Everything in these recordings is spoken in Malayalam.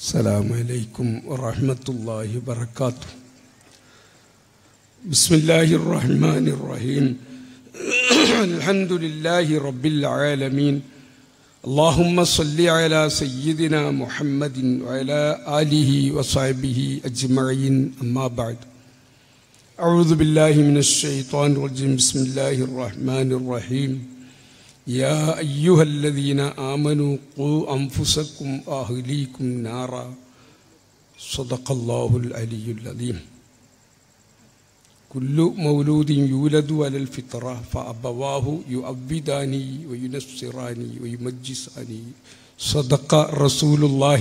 السلام عليكم ورحمة الله وبركاته بسم الله الرحمن الرحيم الحمد لله رب العالمين اللهم صل على سيدنا محمد وعلى آله وصحبه أجمعين أما بعد أعوذ بالله من الشيطان الرجيم بسم الله الرحمن الرحيم يا أيها الذين آمنوا قوا أنفسكم وأهليكم نارا صدق الله العلي العظيم كل مولود يولد على الفطرة فأبواه يؤبداني وينصراني ويمجساني صدق رسول الله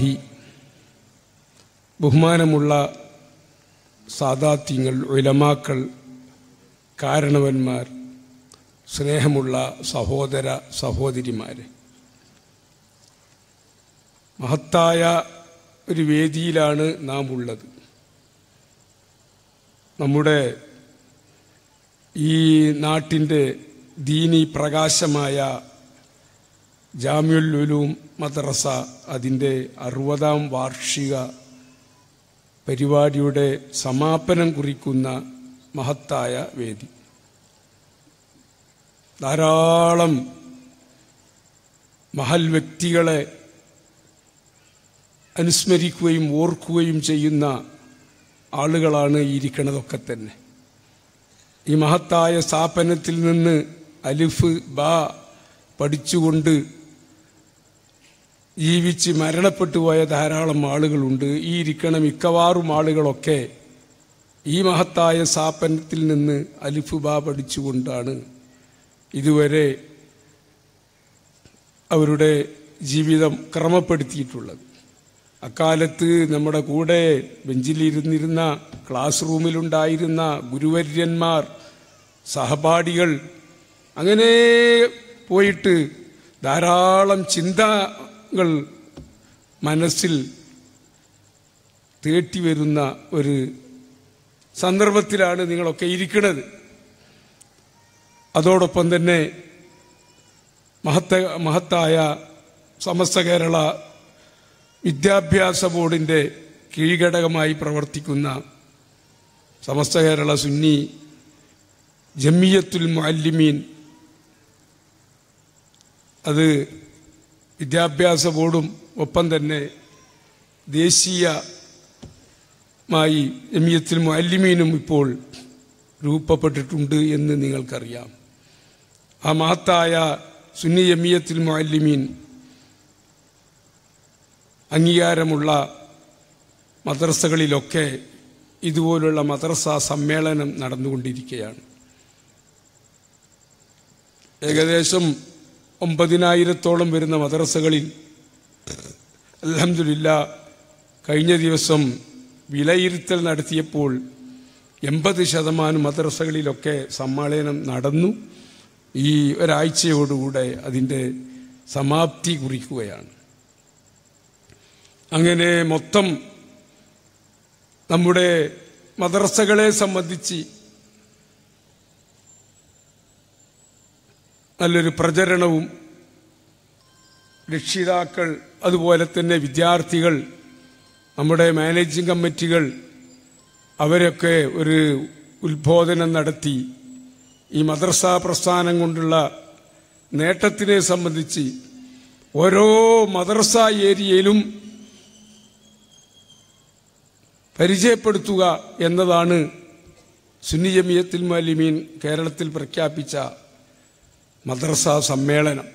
ബഹുമാനമുള്ള സാദാത്യങ്ങൾ ഉലമാക്കൾ കാരണവന്മാർ സ്നേഹമുള്ള സഹോദര സഹോദരിമാരെ മഹത്തായ ഒരു വേദിയിലാണ് നാം ഉള്ളത് നമ്മുടെ ഈ നാട്ടിൻ്റെ ദീനി പ്രകാശമായ ജാമ്യുൽ ഉലൂം മദ്രസ അതിൻ്റെ അറുപതാം വാർഷിക പരിപാടിയുടെ സമാപനം കുറിക്കുന്ന മഹത്തായ വേദി ധാരാളം മഹൽ വ്യക്തികളെ അനുസ്മരിക്കുകയും ഓർക്കുകയും ചെയ്യുന്ന ആളുകളാണ് ഈ ഇരിക്കണതൊക്കെ തന്നെ ഈ മഹത്തായ സ്ഥാപനത്തിൽ നിന്ന് അലിഫ് ബ പഠിച്ചുകൊണ്ട് ജീവിച്ച് മരണപ്പെട്ടു പോയ ധാരാളം ആളുകളുണ്ട് ഈ ഇരിക്കണ മിക്കവാറും ആളുകളൊക്കെ ഈ മഹത്തായ സ്ഥാപനത്തിൽ നിന്ന് അലിഫ് ബ പഠിച്ചുകൊണ്ടാണ് ഇതുവരെ അവരുടെ ജീവിതം ക്രമപ്പെടുത്തിയിട്ടുള്ളത് അക്കാലത്ത് നമ്മുടെ കൂടെ ബെഞ്ചിലിരുന്നിരുന്ന ക്ലാസ് റൂമിലുണ്ടായിരുന്ന ഗുരുവര്യന്മാർ സഹപാഠികൾ അങ്ങനെ പോയിട്ട് ധാരാളം ചിന്തകൾ മനസ്സിൽ തേട്ടി വരുന്ന ഒരു സന്ദർഭത്തിലാണ് നിങ്ങളൊക്കെ ഇരിക്കുന്നത് അതോടൊപ്പം തന്നെ മഹത്ത മഹത്തായ സമസ്ത കേരള വിദ്യാഭ്യാസ ബോർഡിൻ്റെ കീഴ്ഘടകമായി പ്രവർത്തിക്കുന്ന സമസ്ത കേരള സുന്നി ജമിയത്തുൽ മുഅല്ലിമീൻ അത് വിദ്യാഭ്യാസ ബോർഡും ഒപ്പം തന്നെ ദേശീയമായി ജമിയത്തുൽ മുഅല്ലിമീനും ഇപ്പോൾ രൂപപ്പെട്ടിട്ടുണ്ട് എന്ന് നിങ്ങൾക്കറിയാം ആ മഹത്തായ സുന്നി ജമിയത്തുൽ മുഅല്ലിമീൻ അംഗീകാരമുള്ള മദ്രസകളിലൊക്കെ ഇതുപോലുള്ള മദ്രസ സമ്മേളനം നടന്നുകൊണ്ടിരിക്കുകയാണ് ഏകദേശം ഒമ്പതിനായിരത്തോളം വരുന്ന മദ്രസകളിൽ അലഹമില്ല കഴിഞ്ഞ ദിവസം വിലയിരുത്തൽ നടത്തിയപ്പോൾ എൺപത് ശതമാനം മദ്രസകളിലൊക്കെ സമ്മേളനം നടന്നു ഈ ഒരാഴ്ചയോടുകൂടെ അതിൻ്റെ സമാപ്തി കുറിക്കുകയാണ് അങ്ങനെ മൊത്തം നമ്മുടെ മദ്രസകളെ സംബന്ധിച്ച് നല്ലൊരു പ്രചരണവും രക്ഷിതാക്കൾ അതുപോലെ തന്നെ വിദ്യാർത്ഥികൾ നമ്മുടെ മാനേജിംഗ് കമ്മിറ്റികൾ അവരൊക്കെ ഒരു ഉത്ബോധനം നടത്തി ഈ മദ്രസ പ്രസ്ഥാനം കൊണ്ടുള്ള നേട്ടത്തിനെ സംബന്ധിച്ച് ഓരോ മദ്രസ ഏരിയയിലും പരിചയപ്പെടുത്തുക എന്നതാണ് സുന്നി ജമിയത്തിൽ മാലിമീൻ കേരളത്തിൽ പ്രഖ്യാപിച്ച മദ്രസ സമ്മേളനം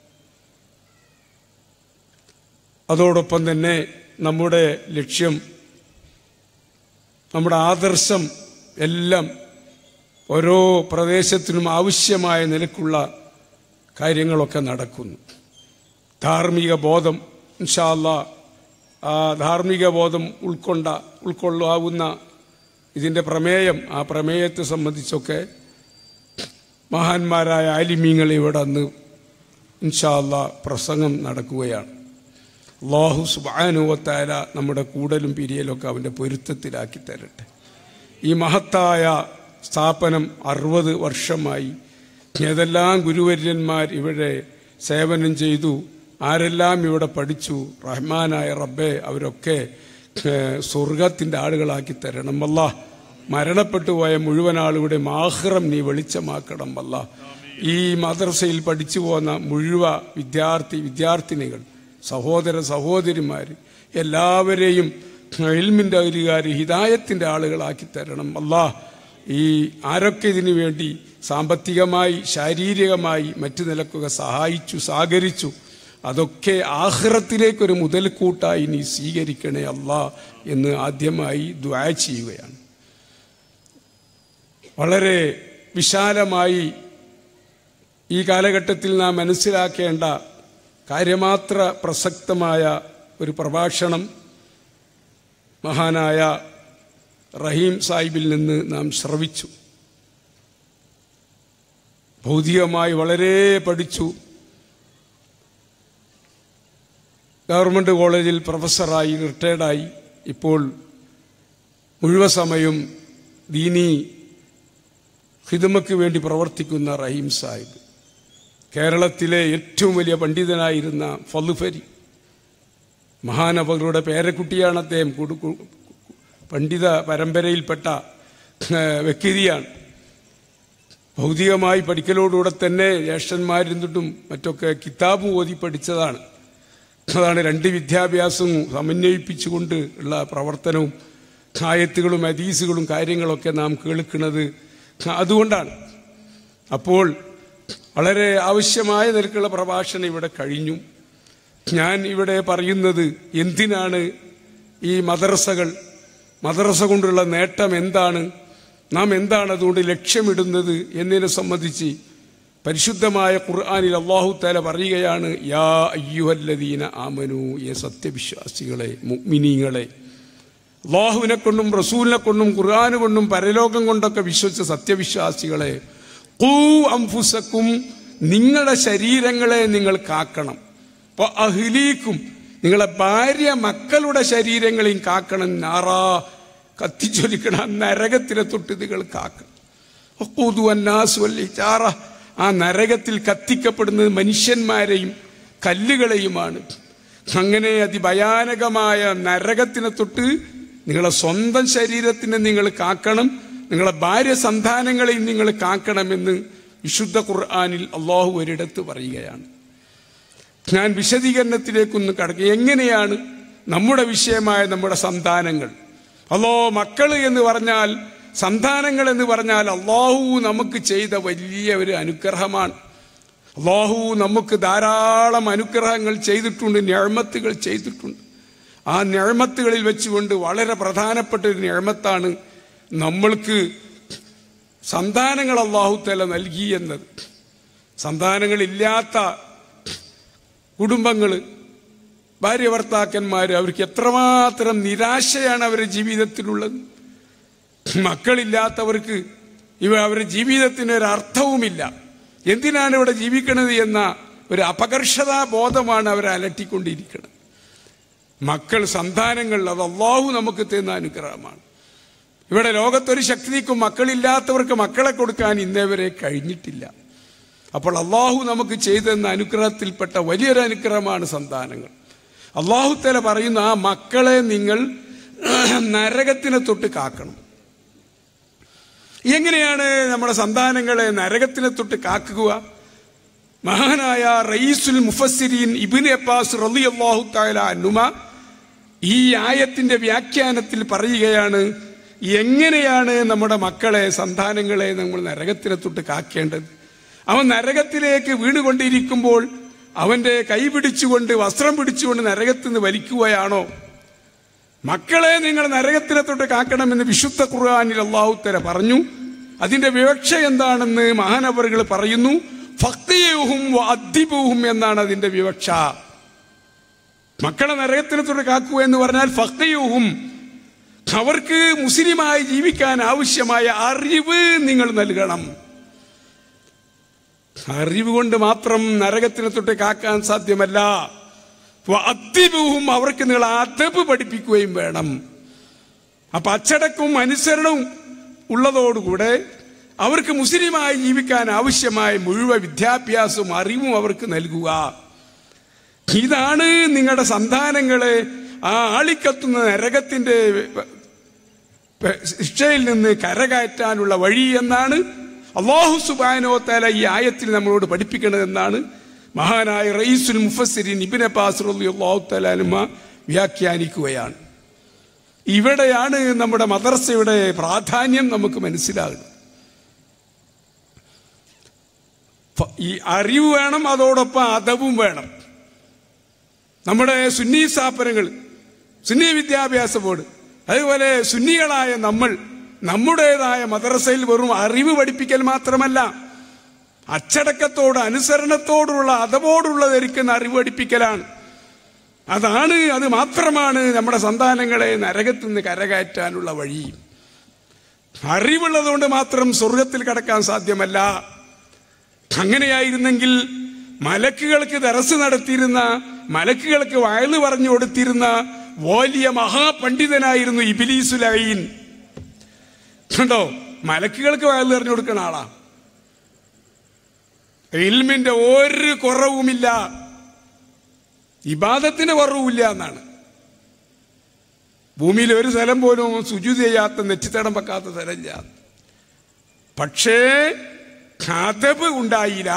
അതോടൊപ്പം തന്നെ നമ്മുടെ ലക്ഷ്യം നമ്മുടെ ആദർശം എല്ലാം ഓരോ പ്രദേശത്തിനും ആവശ്യമായ നിലക്കുള്ള കാര്യങ്ങളൊക്കെ നടക്കുന്നു ധാർമ്മിക ബോധം ഇൻഷാല്ല ആ ധാർമ്മിക ബോധം ഉൾക്കൊണ്ട ഉൾക്കൊള്ളാവുന്ന ഇതിൻ്റെ പ്രമേയം ആ പ്രമേയത്തെ സംബന്ധിച്ചൊക്കെ മഹാന്മാരായ ആലിമീങ്ങൾ ഇവിടെ അന്ന് ഇൻഷാല്ല പ്രസംഗം നടക്കുകയാണ് അള്ളാഹു സുബാനുവത്തായ നമ്മുടെ കൂടലും പിരിയലൊക്കെ അവൻ്റെ പൊരുത്തത്തിലാക്കി തരട്ടെ ഈ മഹത്തായ സ്ഥാപനം അറുപത് വർഷമായി ഏതെല്ലാം ഗുരുവര്യന്മാർ ഇവിടെ സേവനം ചെയ്തു ആരെല്ലാം ഇവിടെ പഠിച്ചു റഹ്മാനായ റബ്ബെ അവരൊക്കെ ഏഹ്, സ്വർഗത്തിന്റെ ആളുകളാക്കി തരണം അല്ല മരണപ്പെട്ടു പോയ മുഴുവൻ ആളുകളുടെ മാഹ്റം നീ വെളിച്ചമാക്കണം അല്ല ഈ മദ്രസയിൽ പഠിച്ചു പോന്ന മുഴുവൻ വിദ്യാർത്ഥി വിദ്യാർത്ഥിനികൾ സഹോദര സഹോദരിമാർ എല്ലാവരെയും ഇൽമിൻ്റെ അധികാർ ഹിദായത്തിൻ്റെ ആളുകളാക്കി തരണം അല്ലാ ഈ ആരൊക്കെ ഇതിനു വേണ്ടി സാമ്പത്തികമായി ശാരീരികമായി മറ്റു നിലക്കൊക്കെ സഹായിച്ചു സഹകരിച്ചു അതൊക്കെ ആഹ്റത്തിലേക്കൊരു മുതൽക്കൂട്ടായി നീ സ്വീകരിക്കണേ അല്ലാ എന്ന് ആദ്യമായി ദ്വാ ചെയ്യുകയാണ് വളരെ വിശാലമായി ഈ കാലഘട്ടത്തിൽ നാം മനസ്സിലാക്കേണ്ട കാര്യമാത്ര പ്രസക്തമായ ഒരു പ്രഭാഷണം മഹാനായ റഹീം സാഹിബിൽ നിന്ന് നാം ശ്രവിച്ചു ഭൗതികമായി വളരെ പഠിച്ചു ഗവൺമെൻറ് കോളേജിൽ പ്രൊഫസറായി റിട്ടയർഡായി ഇപ്പോൾ മുഴുവൻ സമയം ദീനി ഹിദമയ്ക്ക് വേണ്ടി പ്രവർത്തിക്കുന്ന റഹീം സാഹിബ് കേരളത്തിലെ ഏറ്റവും വലിയ പണ്ഡിതനായിരുന്ന ഫലുഫരി മഹാനവകളുടെ പേരക്കുട്ടിയാണ് അദ്ദേഹം കുടു- കു- പണ്ഡിത പരമ്പരയിൽപ്പെട്ട ഏഹ്, വ്യക്തിയാണ് ഭൗതികമായി പഠിക്കലോടുകൂടെ തന്നെ ജ്യേഷ്ഠന്മാരിരുന്നിട്ടും മറ്റൊക്കെ കിതാബും ഓതി പഠിച്ചതാണ് അതാണ് രണ്ട് വിദ്യാഭ്യാസവും സമന്വയിപ്പിച്ചുകൊണ്ട് ഉള്ള പ്രവർത്തനവും ആയത്തുകളും ഹദീസുകളും കാര്യങ്ങളൊക്കെ നാം കേൾക്കുന്നത് അതുകൊണ്ടാണ് അപ്പോൾ വളരെ ആവശ്യമായ നിലക്കുള്ള പ്രഭാഷണം ഇവിടെ കഴിഞ്ഞു ഞാൻ ഇവിടെ പറയുന്നത് എന്തിനാണ് ഈ മദ്രസകൾ മദ്രസ കൊണ്ടുള്ള നേട്ടം എന്താണ് നാം എന്താണ് അതുകൊണ്ട് ലക്ഷ്യമിടുന്നത് എന്നതിനെ സംബന്ധിച്ച് പരിശുദ്ധമായ ഖുർആാനിൽ അള്ളാഹു താല പറയുകയാണ് യാ അയ്യുഹല്ലദീന ആമനു യെ സത്യവിശ്വാസികളെ മുഅ്മിനീങ്ങളെ അള്ളാഹുവിനെ കൊണ്ടും റസൂലിനെ കൊണ്ടും ഖുർആാന് കൊണ്ടും പരലോകം കൊണ്ടൊക്കെ വിശ്വസിച്ച സത്യവിശ്വാസികളെ കൂ അംഫുസക്കും നിങ്ങളുടെ ശരീരങ്ങളെ നിങ്ങൾ കാക്കണം അപ്പൊ അഹിലീക്കും നിങ്ങളെ ഭാര്യ മക്കളുടെ ശരീരങ്ങളെയും കാക്കണം നാറാ കത്തിച്ചൊലിക്കണ നരകത്തിനെ തൊട്ട് നിങ്ങൾ കാക്കണം ഒക്കൂതു അന്നാസ് വല്ലി ചാറ ആ നരകത്തിൽ കത്തിക്കപ്പെടുന്നത് മനുഷ്യന്മാരെയും കല്ലുകളെയുമാണ് അങ്ങനെ അതിഭയാനകമായ നരകത്തിനെ തൊട്ട് നിങ്ങളെ സ്വന്തം ശരീരത്തിനെ നിങ്ങൾ കാക്കണം നിങ്ങളെ ഭാര്യ സന്താനങ്ങളെയും നിങ്ങൾ കാക്കണമെന്ന് വിശുദ്ധ ഖുർആാനിൽ അള്ളാഹു ഒരിടത്ത് പറയുകയാണ് ഞാൻ വിശദീകരണത്തിലേക്കൊന്ന് കടക്കുക എങ്ങനെയാണ് നമ്മുടെ വിഷയമായ നമ്മുടെ സന്താനങ്ങൾ അല്ലോ മക്കള് എന്ന് പറഞ്ഞാൽ സന്താനങ്ങൾ എന്ന് പറഞ്ഞാൽ അള്ളാഹു നമുക്ക് ചെയ്ത വലിയ ഒരു അനുഗ്രഹമാണ് അള്ളാഹു നമുക്ക് ധാരാളം അനുഗ്രഹങ്ങൾ ചെയ്തിട്ടുണ്ട് ഞഴമത്തുകൾ ചെയ്തിട്ടുണ്ട് ആ ഞഴമത്തുകളിൽ വെച്ചുകൊണ്ട് വളരെ പ്രധാനപ്പെട്ട ഒരു ഞഴമത്താണ് നമ്മൾക്ക് സന്താനങ്ങൾ അള്ളാഹു തല നൽകി എന്നത് സന്താനങ്ങളില്ലാത്ത കുടുംബങ്ങൾ ഭാര്യ ഭർത്താക്കന്മാർ അവർക്ക് എത്രമാത്രം നിരാശയാണ് അവരുടെ ജീവിതത്തിലുള്ളത് മക്കളില്ലാത്തവർക്ക് ഇവ അവരുടെ ജീവിതത്തിന് ഒരു അർത്ഥവുമില്ല എന്തിനാണ് ഇവിടെ ജീവിക്കണത് എന്ന ഒരു അപകർഷതാ ബോധമാണ് അവരെ അലട്ടിക്കൊണ്ടിരിക്കുന്നത് മക്കൾ സന്താനങ്ങൾ അത് അള്ളാഹു നമുക്ക് തരുന്ന അനുഗ്രഹമാണ് ഇവിടെ ലോകത്തൊരു ശക്തിക്കും മക്കളില്ലാത്തവർക്ക് മക്കളെ കൊടുക്കാൻ ഇന്നേവരെ കഴിഞ്ഞിട്ടില്ല അപ്പോൾ അള്ളാഹു നമുക്ക് ചെയ്തെന്ന അനുഗ്രഹത്തിൽപ്പെട്ട വലിയൊരു അനുഗ്രഹമാണ് സന്താനങ്ങൾ അള്ളാഹു തല പറയുന്ന ആ മക്കളെ നിങ്ങൾ നരകത്തിനെ തൊട്ട് കാക്കണം എങ്ങനെയാണ് നമ്മുടെ സന്താനങ്ങളെ നരകത്തിനെ തൊട്ട് കാക്കുക മഹാനായ റയീസുൽ മുഫസ്സിരീൻ ഇബിൻ അബ്ബാസ് റലി അള്ളാഹു താല അനുമ ഈ ആയത്തിന്റെ വ്യാഖ്യാനത്തിൽ പറയുകയാണ് എങ്ങനെയാണ് നമ്മുടെ മക്കളെ സന്താനങ്ങളെ നമ്മൾ നരകത്തിനെ തൊട്ട് കാക്കേണ്ടത് അവൻ നരകത്തിലേക്ക് വീണുകൊണ്ടിരിക്കുമ്പോൾ അവന്റെ കൈ പിടിച്ചുകൊണ്ട് വസ്ത്രം പിടിച്ചുകൊണ്ട് നരകത്തിൽ നിന്ന് വലിക്കുകയാണോ മക്കളെ നിങ്ങൾ നരകത്തിനെ തൊട്ട് കാക്കണമെന്ന് വിശുദ്ധ ഖുർആാനിൽ അള്ളാഹുത്തര പറഞ്ഞു അതിന്റെ വിവക്ഷ എന്താണെന്ന് മഹാനവറുകൾ പറയുന്നു ഫക്തിയൂഹും അദ്ദിബൂഹും എന്നാണ് അതിന്റെ വിവക്ഷ മക്കളെ നരകത്തിനെ തൊട്ട് കാക്കുക എന്ന് പറഞ്ഞാൽ ഫക്തിയൂഹും അവർക്ക് മുസ്ലിമായി ജീവിക്കാൻ ആവശ്യമായ അറിവ് നിങ്ങൾ നൽകണം അറിവ് കൊണ്ട് മാത്രം നരകത്തിനെ തൊട്ട് കാക്കാൻ സാധ്യമല്ല അത്തിബുവും അവർക്ക് നിങ്ങൾ അതബ് പഠിപ്പിക്കുകയും വേണം അപ്പൊ അച്ചടക്കവും അനുസരണവും ഉള്ളതോടുകൂടെ അവർക്ക് മുസ്ലിമായി ജീവിക്കാൻ ആവശ്യമായ മുഴുവൻ വിദ്യാഭ്യാസവും അറിവും അവർക്ക് നൽകുക ഇതാണ് നിങ്ങളുടെ സന്താനങ്ങളെ ആ ആളിക്കത്തുന്ന നരകത്തിന്റെ ശിക്ഷയിൽ നിന്ന് കരകയറ്റാനുള്ള വഴി എന്നാണ് അള്ളാഹു സുബാനോത്താല ഈ ആയത്തിൽ നമ്മളോട് പഠിപ്പിക്കണതെന്നാണ് മഹാനായ റയീസുൽ മുഫസ്സിരിൻ ഇബിൻ അബ്ബാസ് അള്ളാഹു തലാലുമ വ്യാഖ്യാനിക്കുകയാണ് ഇവിടെയാണ് നമ്മുടെ മദർസയുടെ പ്രാധാന്യം നമുക്ക് മനസ്സിലാകുന്നത് ഫ- ഈ അറിവ് വേണം അതോടൊപ്പം അതവും വേണം നമ്മുടെ സുന്നി സ്ഥാപനങ്ങൾ സുന്നി വിദ്യാഭ്യാസ ബോർഡ് അതുപോലെ സുന്നികളായ നമ്മൾ നമ്മുടേതായ മദ്രസയിൽ വെറും അറിവ് പഠിപ്പിക്കൽ മാത്രമല്ല അച്ചടക്കത്തോട് അനുസരണത്തോടുള്ള അതവോടുള്ള ധരിക്കുന്ന അറിവ് പഠിപ്പിക്കലാണ് അതാണ് അത് മാത്രമാണ് നമ്മുടെ സന്താനങ്ങളെ നരകത്തിൽ നിന്ന് കരകയറ്റാനുള്ള വഴി അറിവുള്ളതുകൊണ്ട് മാത്രം സ്വർഗത്തിൽ കടക്കാൻ സാധ്യമല്ല അങ്ങനെയായിരുന്നെങ്കിൽ മലക്കുകൾക്ക് ദറസ് നടത്തിയിരുന്ന മലക്കുകൾക്ക് വയല് പറഞ്ഞു കൊടുത്തിരുന്ന വലിയ മഹാപണ്ഡിതനായിരുന്നു ഇബിലീസുലൈൻ കണ്ടോ മലക്കുകൾക്ക് വയല് പറഞ്ഞു കൊടുക്കുന്ന ആളാ ഇൽമിന്റെ ഒരു കുറവുമില്ല ഇബാദത്തിന് കുറവുമില്ല എന്നാണ് ഭൂമിയിൽ ഒരു സ്ഥലം പോലും സുജൂത് ചെയ്യാത്ത നെറ്റിത്തടം വെക്കാത്ത സ്ഥലമില്ല പക്ഷേ കഥബ് ഉണ്ടായില്ല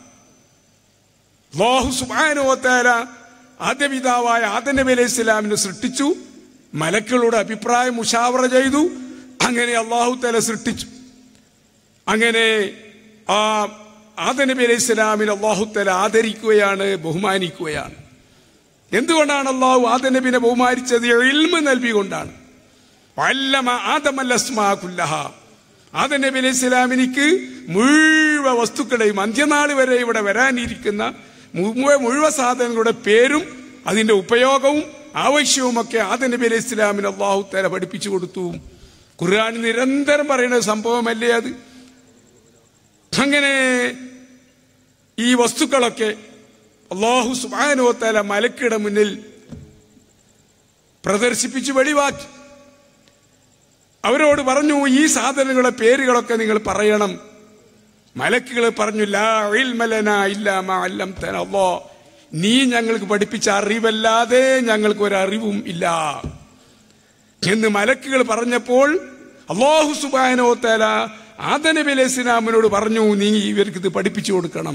ലോഹു സുബാനുവത്തേല ആദ്യ പിതാവായ ആദം നബി അലൈഹി ഇസ്ലാമിനെ സൃഷ്ടിച്ചു മലക്കളോട് അഭിപ്രായം മുഷാവറ ചെയ്തു അങ്ങനെ അള്ളാഹു തല സൃഷ്ടിച്ചു അങ്ങനെ ആ ആദം നബി അലൈഹി ഇസ്ലാമിനെ അള്ളാഹു തല ആദരിക്കുകയാണ് ബഹുമാനിക്കുകയാണ് എന്തുകൊണ്ടാണ് അള്ളാഹു ആദം നബിനെ ബഹുമാനിച്ചത് ഇൽമ നൽകിക്കൊണ്ടാണ് വല്ലമ ആദമല്ലസ്മാ കുല്ലഹ ആദം നബി അലൈഹി ഇസ്ലാമിനിക്ക് മുഴുവൻ വസ്തുക്കളെയും അന്ത്യനാൾ വരെ ഇവിടെ വരാനിരിക്കുന്ന മുഴുവൻ മുഴുവൻ സാധനങ്ങളുടെ പേരും അതിന്റെ ഉപയോഗവും ആവശ്യവുമൊക്കെ ആദം നബി അലൈഹി ഇസ്ലാമിന് അള്ളാഹു തല പഠിപ്പിച്ചു കൊടുത്തു ഖുർആൻ നിരന്തരം പറയുന്ന സംഭവമല്ലേ അത് അങ്ങനെ ഈ വസ്തുക്കളൊക്കെ അള്ളാഹു സുബാനുവത്തല മലക്കിട മുന്നിൽ പ്രദർശിപ്പിച്ച് വെളിവാക്കി അവരോട് പറഞ്ഞു ഈ സാധനങ്ങളുടെ പേരുകളൊക്കെ നിങ്ങൾ പറയണം മലക്കുകൾ പറഞ്ഞു ലാ ഇൽമലന ഇല്ലാ മാ അല്ലംതന അല്ലാ നീ ഞങ്ങൾക്ക് പഠിപ്പിച്ച അറിവല്ലാതെ ഞങ്ങൾക്ക് ഒരു അറിവും ഇല്ല എന്ന് മലക്കുകൾ പറഞ്ഞപ്പോൾ അള്ളാഹു സുബാനോ തല ആദനബി അലൈഹി ഇസ്ലാമിനോട് പറഞ്ഞു നീ ഇവർക്ക് ഇത് പഠിപ്പിച്ചു കൊടുക്കണം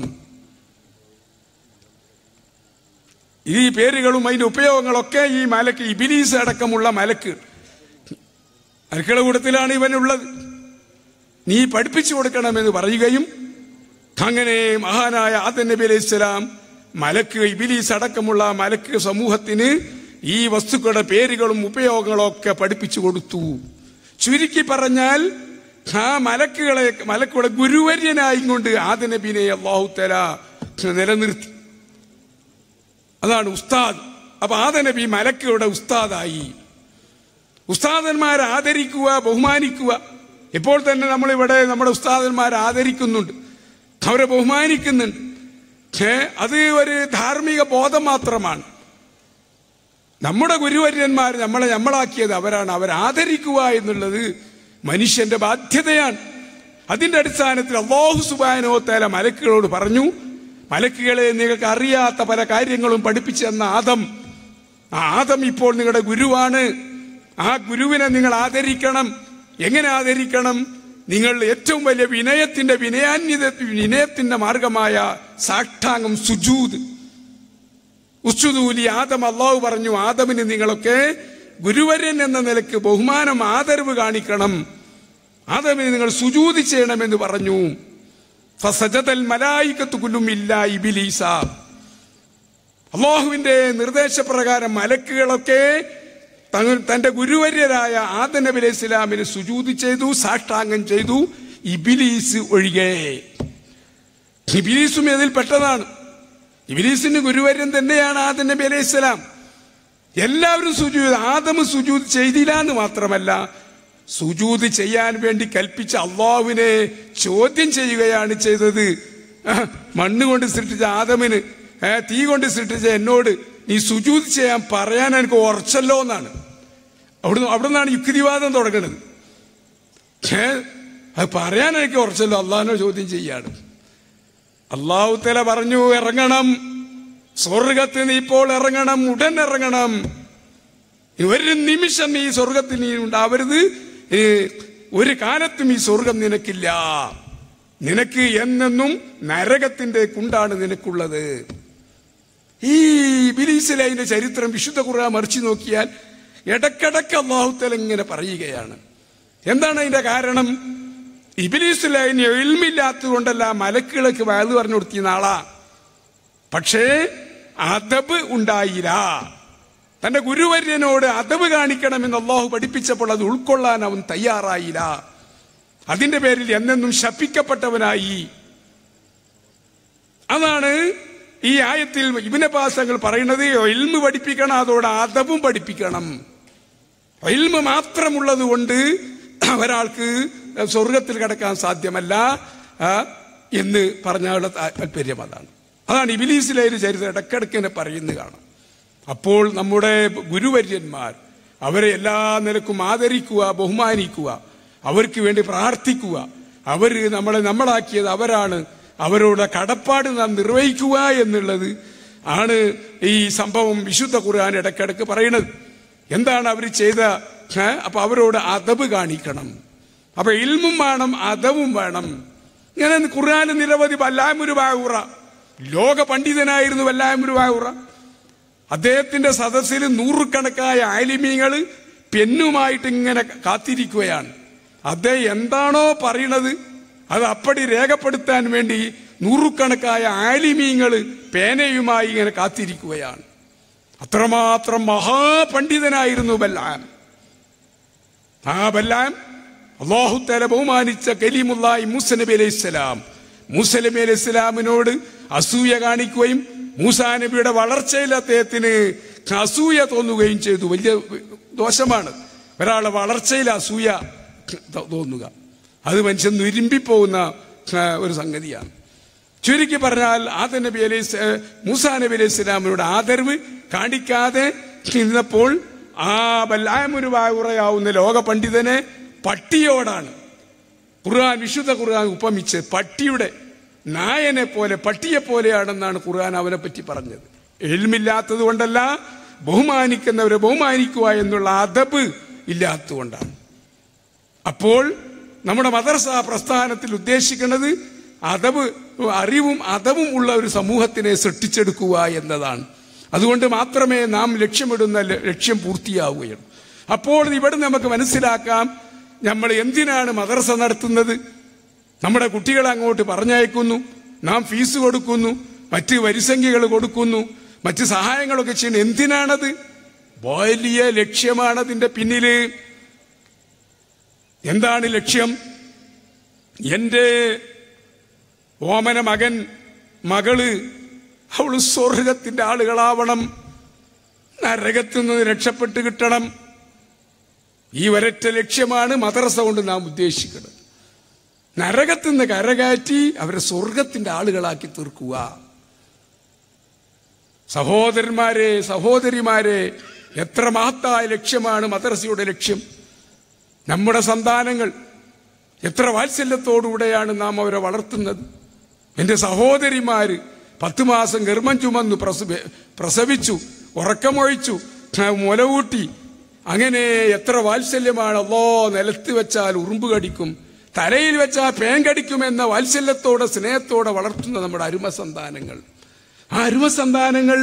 ഈ പേരുകളും അതിന്റെ ഉപയോഗങ്ങളൊക്കെ ഈ മലക്ക് ഇബിലീസ് അടക്കമുള്ള മലക്ക് മലക്കുകളുടെ കൂട്ടത്തിലാണ് ഇവനുള്ളത് നീ പഠിപ്പിച്ചു കൊടുക്കണമെന്ന് പറയുകയും അങ്ങനെ മഹാനായ ആദൻ നബി അലൈഹി സ്വലാം മലക്ക് ഇബിലീസ് അടക്കമുള്ള മലക്ക് സമൂഹത്തിന് ഈ വസ്തുക്കളുടെ പേരുകളും ഉപയോഗങ്ങളും ഒക്കെ പഠിപ്പിച്ചു കൊടുത്തു ചുരുക്കി പറഞ്ഞാൽ ആ മലക്കുകളെ മലക്കുകളുടെ ഗുരുവര്യനായി കൊണ്ട് ആദ നബിനെ അള്ളാഹു തല നിലനിർത്തി അതാണ് ഉസ്താദ് അപ്പൊ ആദ നബി മലക്കുകളുടെ ഉസ്താദായി ഉസ്താദന്മാരെ ആദരിക്കുക ബഹുമാനിക്കുക ഇപ്പോൾ തന്നെ നമ്മളിവിടെ നമ്മുടെ ഉസ്താദന്മാരെ ആദരിക്കുന്നുണ്ട് അവരെ ബഹുമാനിക്കുന്നുണ്ട് പക്ഷേ അത് ഒരു ധാർമ്മിക ബോധം മാത്രമാണ് നമ്മുടെ ഗുരുവര്യന്മാർ നമ്മളെ നമ്മളാക്കിയത് അവരാണ് അവർ ആദരിക്കുക എന്നുള്ളത് മനുഷ്യന്റെ ബാധ്യതയാണ് അതിന്റെ അടിസ്ഥാനത്തിൽ അള്ളാഹു സുബാനോ തല മലക്കുകളോട് പറഞ്ഞു മലക്കുകളെ നിങ്ങൾക്ക് അറിയാത്ത പല കാര്യങ്ങളും പഠിപ്പിച്ചു തന്ന ആദം ആ ആദം ഇപ്പോൾ നിങ്ങളുടെ ഗുരുവാണ് ആ ഗുരുവിനെ നിങ്ങൾ ആദരിക്കണം എങ്ങനെ ആദരിക്കണം നിങ്ങൾ ഏറ്റവും വലിയ വിനയത്തിന്റെ വിനയാന്യത വിനയത്തിന്റെ മാർഗമായ സാഷ്ടാംഗം സുജൂത് ഉച്ചുദൂലി ആദം അള്ളാഹു പറഞ്ഞു ആദമിന് നിങ്ങളൊക്കെ ഗുരുവര്യൻ എന്ന നിലക്ക് ബഹുമാനം ആദരവ് കാണിക്കണം ആദമിന് നിങ്ങൾ സുജൂതി ചെയ്യണമെന്ന് പറഞ്ഞു ഫസജതൽ മലായിക്കത്ത് കുല്ലും ഇല്ല ഇബിലീസ അള്ളാഹുവിന്റെ നിർദ്ദേശപ്രകാരം മലക്കുകളൊക്കെ തങ്ങൾ തന്റെ ഗുരുവര്യരായ ആദ നബി അലൈഹി ഇസ്ലാമിന് സുജൂതി ചെയ്തു സാഷ്ടാംഗം ചെയ്തു ഇബിലീസ് ഒഴികെ ഇബിലീസും ഇതിൽ പെട്ടതാണ് ഇബിലീസിന് ഗുരുവര്യൻ തന്നെയാണ് ആദ നബി അലൈഹി ഇസ്ലാം എല്ലാവരും സുജൂത് ആദമ് സുജൂത് ചെയ്തില്ല എന്ന് മാത്രമല്ല സുജൂത് ചെയ്യാൻ വേണ്ടി കൽപ്പിച്ച അള്ളാഹുവിനെ ചോദ്യം ചെയ്യുകയാണ് ചെയ്തത് ആ, മണ്ണ് കൊണ്ട് സൃഷ്ടിച്ച ആദമിന് ഏ, തീ കൊണ്ട് സൃഷ്ടിച്ച എന്നോട് നീ സുജൂത് ചെയ്യാൻ പറയാൻ എനിക്ക് ഉറച്ചല്ലോ എന്നാണ് അവിടുന്ന് അവിടെ നിന്നാണ് യുക്തിവാദം തുടങ്ങുന്നത് ഏ, അത് പറയാൻ എനിക്ക് ഉറച്ചല്ലോ അള്ളാഹിനെ ചോദ്യം ചെയ്യാണ് അള്ളാഹു തല പറഞ്ഞു ഇറങ്ങണം സ്വർഗത്തിൽ നീ ഇപ്പോൾ ഇറങ്ങണം ഉടൻ ഇറങ്ങണം ഒരു നിമിഷം ഈ സ്വർഗത്തിൽ നീ ഉണ്ടാവരുത് ഏ, ഒരു കാലത്തും ഈ സ്വർഗം നിനക്കില്ല നിനക്ക് എന്നെന്നും നരകത്തിന്റെ കുണ്ടാണ് നിനക്കുള്ളത് ഈ ബിലീസിലെ അതിന്റെ ചരിത്രം വിശുദ്ധ ഖുർആൻ മറിച്ചു നോക്കിയാൽ ഇടക്കിടക്ക് അള്ളാഹുത്തല ഇങ്ങനെ പറയുകയാണ് എന്താണ് അതിന്റെ കാരണം ഇബിലീസിലെ അതിന് എൽമില്ലാത്തത് കൊണ്ടല്ല മലക്കുകളൊക്കെ വയത് പറഞ്ഞു കൊടുത്തിയ ആളാ പക്ഷേ അതബ് ഉണ്ടായില്ല തന്റെ ഗുരുവര്യനോട് അതബ് കാണിക്കണമെന്ന് അള്ളാഹു പഠിപ്പിച്ചപ്പോൾ അത് ഉൾക്കൊള്ളാൻ അവൻ തയ്യാറായില്ല അതിന്റെ പേരിൽ എന്നെന്നും ശപ്പിക്കപ്പെട്ടവനായി അതാണ് ഈ ആയത്തിൽ ഇബിനപാസങ്ങൾ പറയുന്നത് ഇൽമ് പഠിപ്പിക്കണം അതോടെ അതവും പഠിപ്പിക്കണം ഇൽമ് മാത്രമുള്ളത് കൊണ്ട് ഒരാൾക്ക് സ്വർഗത്തിൽ കിടക്കാൻ സാധ്യമല്ല ആ, എന്ന് പറഞ്ഞാലുള്ള താല്പര്യം അതാണ് അതാണ് ഇബിലീസിലെ ഒരു ചരിത്രം ഇടക്കിടക്ക് തന്നെ പറയുന്നത് കാണാം അപ്പോൾ നമ്മുടെ ഗുരുവര്യന്മാർ അവരെ എല്ലാ നിലക്കും ആദരിക്കുക ബഹുമാനിക്കുക അവർക്ക് വേണ്ടി പ്രാർത്ഥിക്കുക അവർ നമ്മളെ നമ്മളാക്കിയത് അവരാണ് അവരുടെ കടപ്പാട് നാം നിർവഹിക്കുക എന്നുള്ളത് ആണ് ഈ സംഭവം വിശുദ്ധ ഖുർആൻ ഇടക്കിടക്ക് പറയുന്നത് എന്താണ് അവർ ചെയ്ത ഏ? അപ്പൊ അവരോട് അതബ് കാണിക്കണം അപ്പൊ ഇൽമും വേണം അതവും വേണം ഇങ്ങനെ ഖുർആൻ നിരവധി വല്ലാമൊരു ബാഹുറ ലോക പണ്ഡിതനായിരുന്നു വല്ലാമൊരു ബാഹുറ അദ്ദേഹത്തിന്റെ സദസ്സിൽ നൂറുകണക്കായ ആലിമീങ്ങൾ പെന്നുമായിട്ട് ഇങ്ങനെ കാത്തിരിക്കുകയാണ് അദ്ദേഹം എന്താണോ പറയണത് അത് അപ്പടി രേഖപ്പെടുത്താൻ വേണ്ടി നൂറുകണക്കായ ആലിമീങ്ങൾ പേനയുമായി ഇങ്ങനെ കാത്തിരിക്കുകയാണ് അത്രമാത്രം മഹാപണ്ഡിതനായിരുന്നു ബല്ലാം ആ ബല്ലാം അള്ളാഹുത്തല ബഹുമാനിച്ച കലീമുല്ലായി മൂസ നബി അലൈഹി സ്വലാം മൂസ നബി അലൈഹി സ്വലാമിനോട് അസൂയ കാണിക്കുകയും മൂസാ നബിയുടെ വളർച്ചയിൽ അദ്ദേഹത്തിന് അസൂയ തോന്നുകയും ചെയ്തു വലിയ ദോഷമാണ് ഒരാളെ വളർച്ചയിൽ അസൂയ തോ- തോന്നുക അത് മനുഷ്യൻ നുരുമ്പിപ്പോകുന്ന ആ, ഒരു സംഗതിയാണ് ചുരുക്കി പറഞ്ഞാൽ ആദ നബി അലൈഹി സ്വ- മൂസാ നബി അലൈഹി സ്വലാമിനോട് ആദരവ് കാണിക്കാതെ നിന്നപ്പോൾ ആ ബല്ലാമൊരു വായുറയാവുന്ന ലോക പണ്ഡിതനെ പട്ടിയോടാണ് ഖുർആൻ വിശുദ്ധ ഖുർആൻ ഉപമിച്ച് പട്ടിയുടെ നായനെ പോലെ പട്ടിയെ പോലെയാണെന്നാണ് ഖുർആൻ അവനെ പറ്റി പറഞ്ഞത് എൽമില്ലാത്തത് കൊണ്ടല്ല ബഹുമാനിക്കുന്നവരെ ബഹുമാനിക്കുക എന്നുള്ള അതബ് ഇല്ലാത്തതുകൊണ്ടാണ് അപ്പോൾ നമ്മുടെ മദർസ പ്രസ്ഥാനത്തിൽ ഉദ്ദേശിക്കുന്നത് അതവ് അറിവും അതവും ഉള്ള ഒരു സമൂഹത്തിനെ സൃഷ്ടിച്ചെടുക്കുക എന്നതാണ് അതുകൊണ്ട് മാത്രമേ നാം ലക്ഷ്യമിടുന്ന ല- ലക്ഷ്യം പൂർത്തിയാവുകയുള്ളൂ അപ്പോൾ ഇവിടെ നമുക്ക് മനസ്സിലാക്കാം നമ്മൾ എന്തിനാണ് മദർസ നടത്തുന്നത് നമ്മുടെ കുട്ടികളെ അങ്ങോട്ട് പറഞ്ഞയക്കുന്നു നാം ഫീസ് കൊടുക്കുന്നു മറ്റ് വരിസംഖ്യകൾ കൊടുക്കുന്നു മറ്റ് സഹായങ്ങളൊക്കെ ചെയ്യുന്നത് എന്തിനാണത് വലിയ ലക്ഷ്യമാണ് അതിന്റെ പിന്നില് എന്താണ് ലക്ഷ്യം എന്റെ ഓമന മകൻ മകള് അവള് സ്വർഗത്തിന്റെ ആളുകളാവണം നരകത്തു നിന്ന് രക്ഷപ്പെട്ട് കിട്ടണം ഈ ഒരൊറ്റ ലക്ഷ്യമാണ് മദ്രസ കൊണ്ട് നാം ഉദ്ദേശിക്കുന്നത് നരകത്തു നിന്ന് കരകയറ്റി അവരെ സ്വർഗത്തിന്റെ ആളുകളാക്കി തീർക്കുക സഹോദരന്മാരെ സഹോദരിമാരെ എത്ര മഹത്തായ ലക്ഷ്യമാണ് മദ്രസയുടെ ലക്ഷ്യം നമ്മുടെ സന്താനങ്ങൾ എത്ര വാത്സല്യത്തോടുകൂടെയാണ് നാം അവരെ വളർത്തുന്നത് എൻ്റെ സഹോദരിമാര് പത്ത് മാസം ഗർഭം ചുമന്നു പ്രസവ പ്രസവിച്ചു ഉറക്കമൊഴിച്ചു ആ, മുലകൂട്ടി അങ്ങനെ എത്ര വാത്സല്യമാണ് അല്ലോ നിലത്ത് വെച്ചാൽ ഉറുമ്പ് കടിക്കും തലയിൽ വെച്ചാൽ പേൻ കടിക്കുമെന്ന വാത്സല്യത്തോടെ സ്നേഹത്തോടെ വളർത്തുന്ന നമ്മുടെ അരുമ സന്താനങ്ങൾ ആ അരുമ സന്താനങ്ങൾ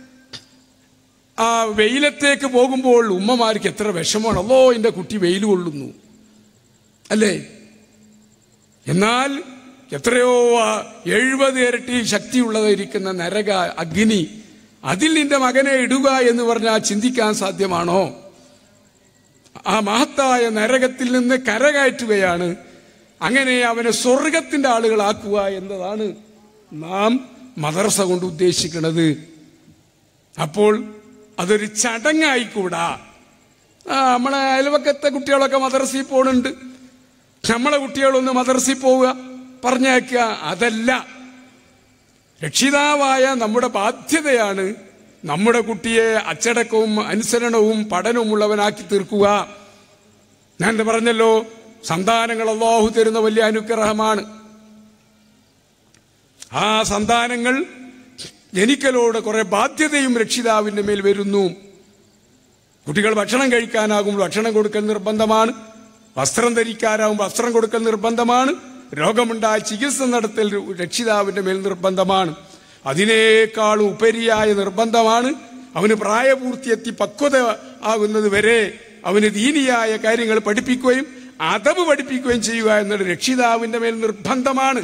ആ വെയിലത്തേക്ക് പോകുമ്പോൾ ഉമ്മമാർക്ക് എത്ര വിഷമമാണ് അല്ലോ എൻ്റെ കുട്ടി വെയിൽ കൊള്ളുന്നു അല്ലേ എന്നാൽ എത്രയോ ആ, എഴുപത് ഇരട്ടി ശക്തിയുള്ളതായിരിക്കുന്ന നരക അഗ്നി അതിൽ നിന്റെ മകനെ ഇടുക എന്ന് പറഞ്ഞാൽ ചിന്തിക്കാൻ സാധ്യമാണോ ആ മഹത്തായ നരകത്തിൽ നിന്ന് കരകയറ്റുകയാണ് അങ്ങനെ അവനെ സ്വർഗത്തിന്റെ ആളുകളാക്കുക എന്നതാണ് നാം മദർസ കൊണ്ട് ഉദ്ദേശിക്കുന്നത് അപ്പോൾ അതൊരു ചടങ്ങായിക്കൂടാ ആ നമ്മളെ അയൽവക്കത്തെ കുട്ടികളൊക്കെ മദർസയിൽ പോകുന്നുണ്ട് നമ്മളെ കുട്ടികളൊന്ന് മദർസയിൽ പോവുക പറഞ്ഞേക്കുക അതല്ല രക്ഷിതാവായ നമ്മുടെ ബാധ്യതയാണ് നമ്മുടെ കുട്ടിയെ അച്ചടക്കവും അനുസരണവും പഠനവും ഉള്ളവനാക്കി തീർക്കുക ഞാൻ ഇത് പറഞ്ഞല്ലോ സന്താനങ്ങൾ അള്ളാഹു തരുന്ന വലിയ അനുഗ്രഹമാണ് ആ സന്താനങ്ങൾ ജനിക്കലോട് കുറെ ബാധ്യതയും രക്ഷിതാവിന്റെ മേൽ വരുന്നു കുട്ടികൾ ഭക്ഷണം കഴിക്കാനാകുമ്പോൾ ഭക്ഷണം കൊടുക്കൽ നിർബന്ധമാണ് വസ്ത്രം ധരിക്കാനാകുമ്പോൾ വസ്ത്രം കൊടുക്കൽ നിർബന്ധമാണ് രോഗമുണ്ടായ ചികിത്സ നടത്തൽ രക്ഷിതാവിന്റെ മേൽ നിർബന്ധമാണ് അതിനേക്കാളും ഉപരിയായ നിർബന്ധമാണ് അവന് പ്രായപൂർത്തിയെത്തി പക്വത ആകുന്നത് വരെ അവന് ദീനിയായ കാര്യങ്ങൾ പഠിപ്പിക്കുകയും അതവ് പഠിപ്പിക്കുകയും ചെയ്യുക എന്നത് രക്ഷിതാവിന്റെ മേൽ നിർബന്ധമാണ്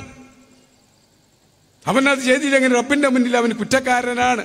അവൻ അത് ചെയ്തില്ലെങ്കിൽ റബ്ബിന്റെ മുന്നിൽ അവൻ കുറ്റക്കാരനാണ്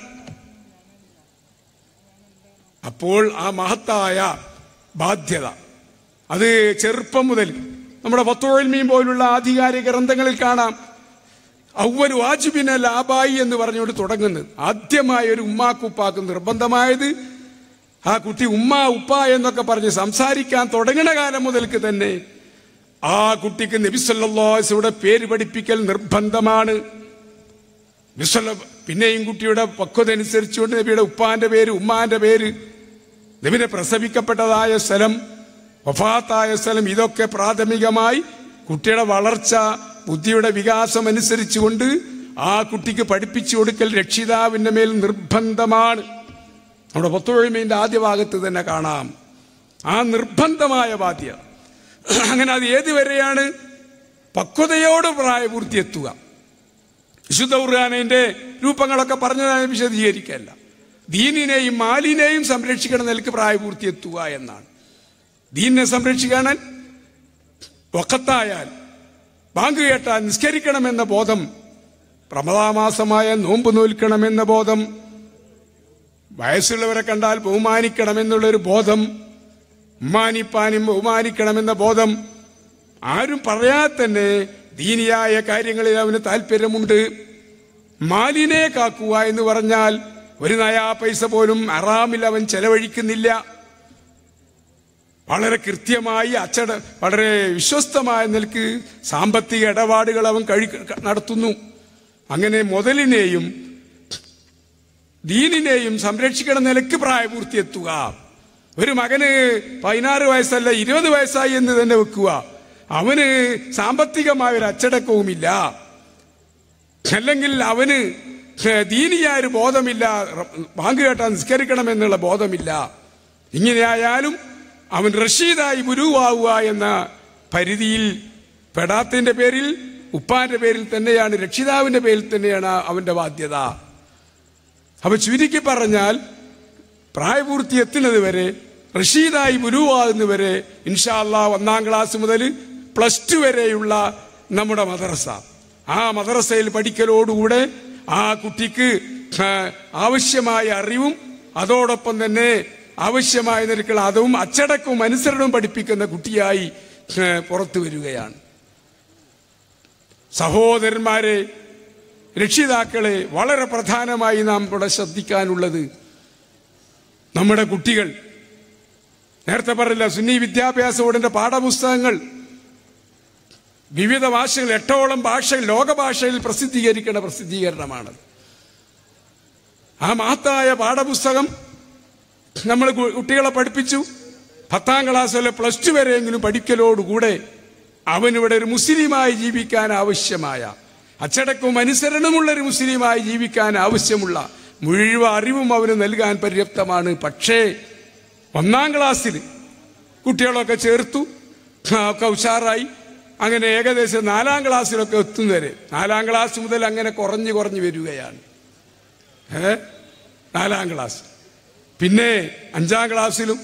അപ്പോൾ ആ മഹത്തായ ബാധ്യത അത് ചെറുപ്പം മുതൽ നമ്മുടെ പത്തോൽമീൻ പോലുള്ള ആധികാരിക ഗ്രന്ഥങ്ങളിൽ കാണാം ഔവൽ വാജിബിന ലാബായി എന്ന് പറഞ്ഞുകൊണ്ട് തുടങ്ങുന്നത് ആദ്യമായ ഒരു ഉമ്മാക്കുപ്പാക്ക് നിർബന്ധമായത് ആ കുട്ടി ഉമ്മ ഉപ്പ എന്നൊക്കെ പറഞ്ഞ് സംസാരിക്കാൻ തുടങ്ങുന്ന കാലം മുതൽക്ക് തന്നെ ആ കുട്ടിക്ക് നബിസല്ലാസുടെ പേര് പഠിപ്പിക്കൽ നിർബന്ധമാണ് നബിസ്വല്ല പിന്നെയും കുട്ടിയുടെ പക്വത അനുസരിച്ചുകൊണ്ട് നബിയുടെ ഉപ്പാന്റെ പേര് ഉമ്മാന്റെ പേര് നബിനെ പ്രസവിക്കപ്പെട്ടതായ സ്ഥലം വഫാത്തായ സ്ഥലം ഇതൊക്കെ പ്രാഥമികമായി കുട്ടിയുടെ വളർച്ച ബുദ്ധിയുടെ വികാസം അനുസരിച്ചുകൊണ്ട് ആ കുട്ടിക്ക് പഠിപ്പിച്ചു കൊടുക്കൽ രക്ഷിതാവിന്റെ മേൽ നിർബന്ധമാണ് നമ്മുടെ പത്തൊഴിമീന്റെ ആദ്യ ഭാഗത്ത് തന്നെ കാണാം ആ നിർബന്ധമായ ബാധ്യത അങ്ങനെ അത് ഏതുവരെയാണ് പക്വതയോട് പ്രായപൂർത്തി എത്തുക വിശുദ്ധ ഖുർആാനിന്റെ രൂപങ്ങളൊക്കെ പറഞ്ഞതാണ് വിശദീകരിക്കല്ല ദീനിനെയും മാലിനെയും സംരക്ഷിക്കണം നിലക്ക് പ്രായപൂർത്തി എത്തുക എന്നാണ് ദീനിനെ സംരക്ഷിക്കാൻ ഒക്കത്തായാൽ ബാങ്ക് കേട്ടാൽ നിസ്കരിക്കണമെന്ന ബോധം പ്രമദാമാസമായ നോമ്പ് നോൽക്കണമെന്ന ബോധം വയസ്സുള്ളവരെ കണ്ടാൽ ബഹുമാനിക്കണമെന്നുള്ളൊരു ബോധം ഉമ്മാനിപ്പാനും ബഹുമാനിക്കണമെന്ന ബോധം ആരും പറയാതെ തന്നെ ദീനിയായ കാര്യങ്ങളിൽ അവന് താല്പര്യമുണ്ട് മാലിനെ കാക്കുക എന്ന് പറഞ്ഞാൽ ഒരു നയാ പൈസ പോലും അറാമിൽ അവൻ ചെലവഴിക്കുന്നില്ല വളരെ കൃത്യമായി അച്ചട വളരെ വിശ്വസ്തമായ നിലക്ക് സാമ്പത്തിക ഇടപാടുകൾ അവൻ കഴി നടത്തുന്നു അങ്ങനെ മുതലിനെയും ദീനിനെയും സംരക്ഷിക്കണ നിലക്ക് പ്രായപൂർത്തി എത്തുക ഒരു മകന് പതിനാറ് വയസ്സല്ല ഇരുപത് വയസ്സായി എന്ന് തന്നെ വെക്കുക അവന് സാമ്പത്തികമായ ഒരു അച്ചടക്കവുമില്ല അല്ലെങ്കിൽ അവന് ദീനിയായ ഒരു ബോധമില്ല ബാങ്ക് കേട്ടാൽ നിസ്കരിക്കണം എന്നുള്ള ബോധമില്ല ഇങ്ങനെയായാലും അവൻ റഷീദായി ഗുരുവാവുക എന്ന പരിധിയിൽ പെടാത്തിന്റെ പേരിൽ ഉപ്പാന്റെ പേരിൽ തന്നെയാണ് രക്ഷിതാവിന്റെ പേരിൽ തന്നെയാണ് അവന്റെ ബാധ്യത അപ്പൊ ചുരുക്കി പറഞ്ഞാൽ പ്രായപൂർത്തി എത്തുന്നത് വരെ റഷീദായി ഗുരുവാകുന്നവരെ ഇൻഷാല്ല ഒന്നാം ക്ലാസ് മുതൽ പ്ലസ് ടു വരെയുള്ള നമ്മുടെ മദ്രസ ആ മദ്രസയിൽ പഠിക്കലോടുകൂടെ ആ കുട്ടിക്ക് ആവശ്യമായ അറിവും അതോടൊപ്പം തന്നെ ആവശ്യമായ നിരക്കുള്ള അതവും അച്ചടക്കവും അനുസരണവും പഠിപ്പിക്കുന്ന കുട്ടിയായി പുറത്തു വരികയാണ് സഹോദരന്മാരെ രക്ഷിതാക്കളെ വളരെ പ്രധാനമായി നാം ഇവിടെ ശ്രദ്ധിക്കാനുള്ളത് നമ്മുടെ കുട്ടികൾ നേരത്തെ പറഞ്ഞില്ല സുന്നി വിദ്യാഭ്യാസ ബോർഡിന്റെ പാഠപുസ്തകങ്ങൾ വിവിധ ഭാഷകൾ എട്ടോളം ഭാഷ ലോകഭാഷയിൽ പ്രസിദ്ധീകരിക്കുന്ന പ്രസിദ്ധീകരണമാണ് ആ മഹത്തായ പാഠപുസ്തകം നമ്മൾ കുട്ടികളെ പഠിപ്പിച്ചു പത്താം ക്ലാസ് വരെ പ്ലസ് ടു വരെയെങ്കിലും പഠിക്കലോടുകൂടെ അവനിവിടെ ഒരു മുസ്ലിമായി ജീവിക്കാൻ ആവശ്യമായ അച്ചടക്കവും അനുസരണമുള്ള ഒരു മുസ്ലിമായി ജീവിക്കാൻ ആവശ്യമുള്ള മുഴുവൻ അറിവും അവന് നൽകാൻ പര്യാപ്തമാണ് പക്ഷേ ഒന്നാം ക്ലാസ്സിൽ കുട്ടികളൊക്കെ ചേർത്തു ഒക്കെ ഉഷാറായി അങ്ങനെ ഏകദേശം നാലാം ക്ലാസ്സിലൊക്കെ എത്തുന്നവരെ നാലാം ക്ലാസ് മുതൽ അങ്ങനെ കുറഞ്ഞു കുറഞ്ഞു വരികയാണ് ഏ നാലാം ക്ലാസ് പിന്നെ അഞ്ചാം ക്ലാസ്സിലും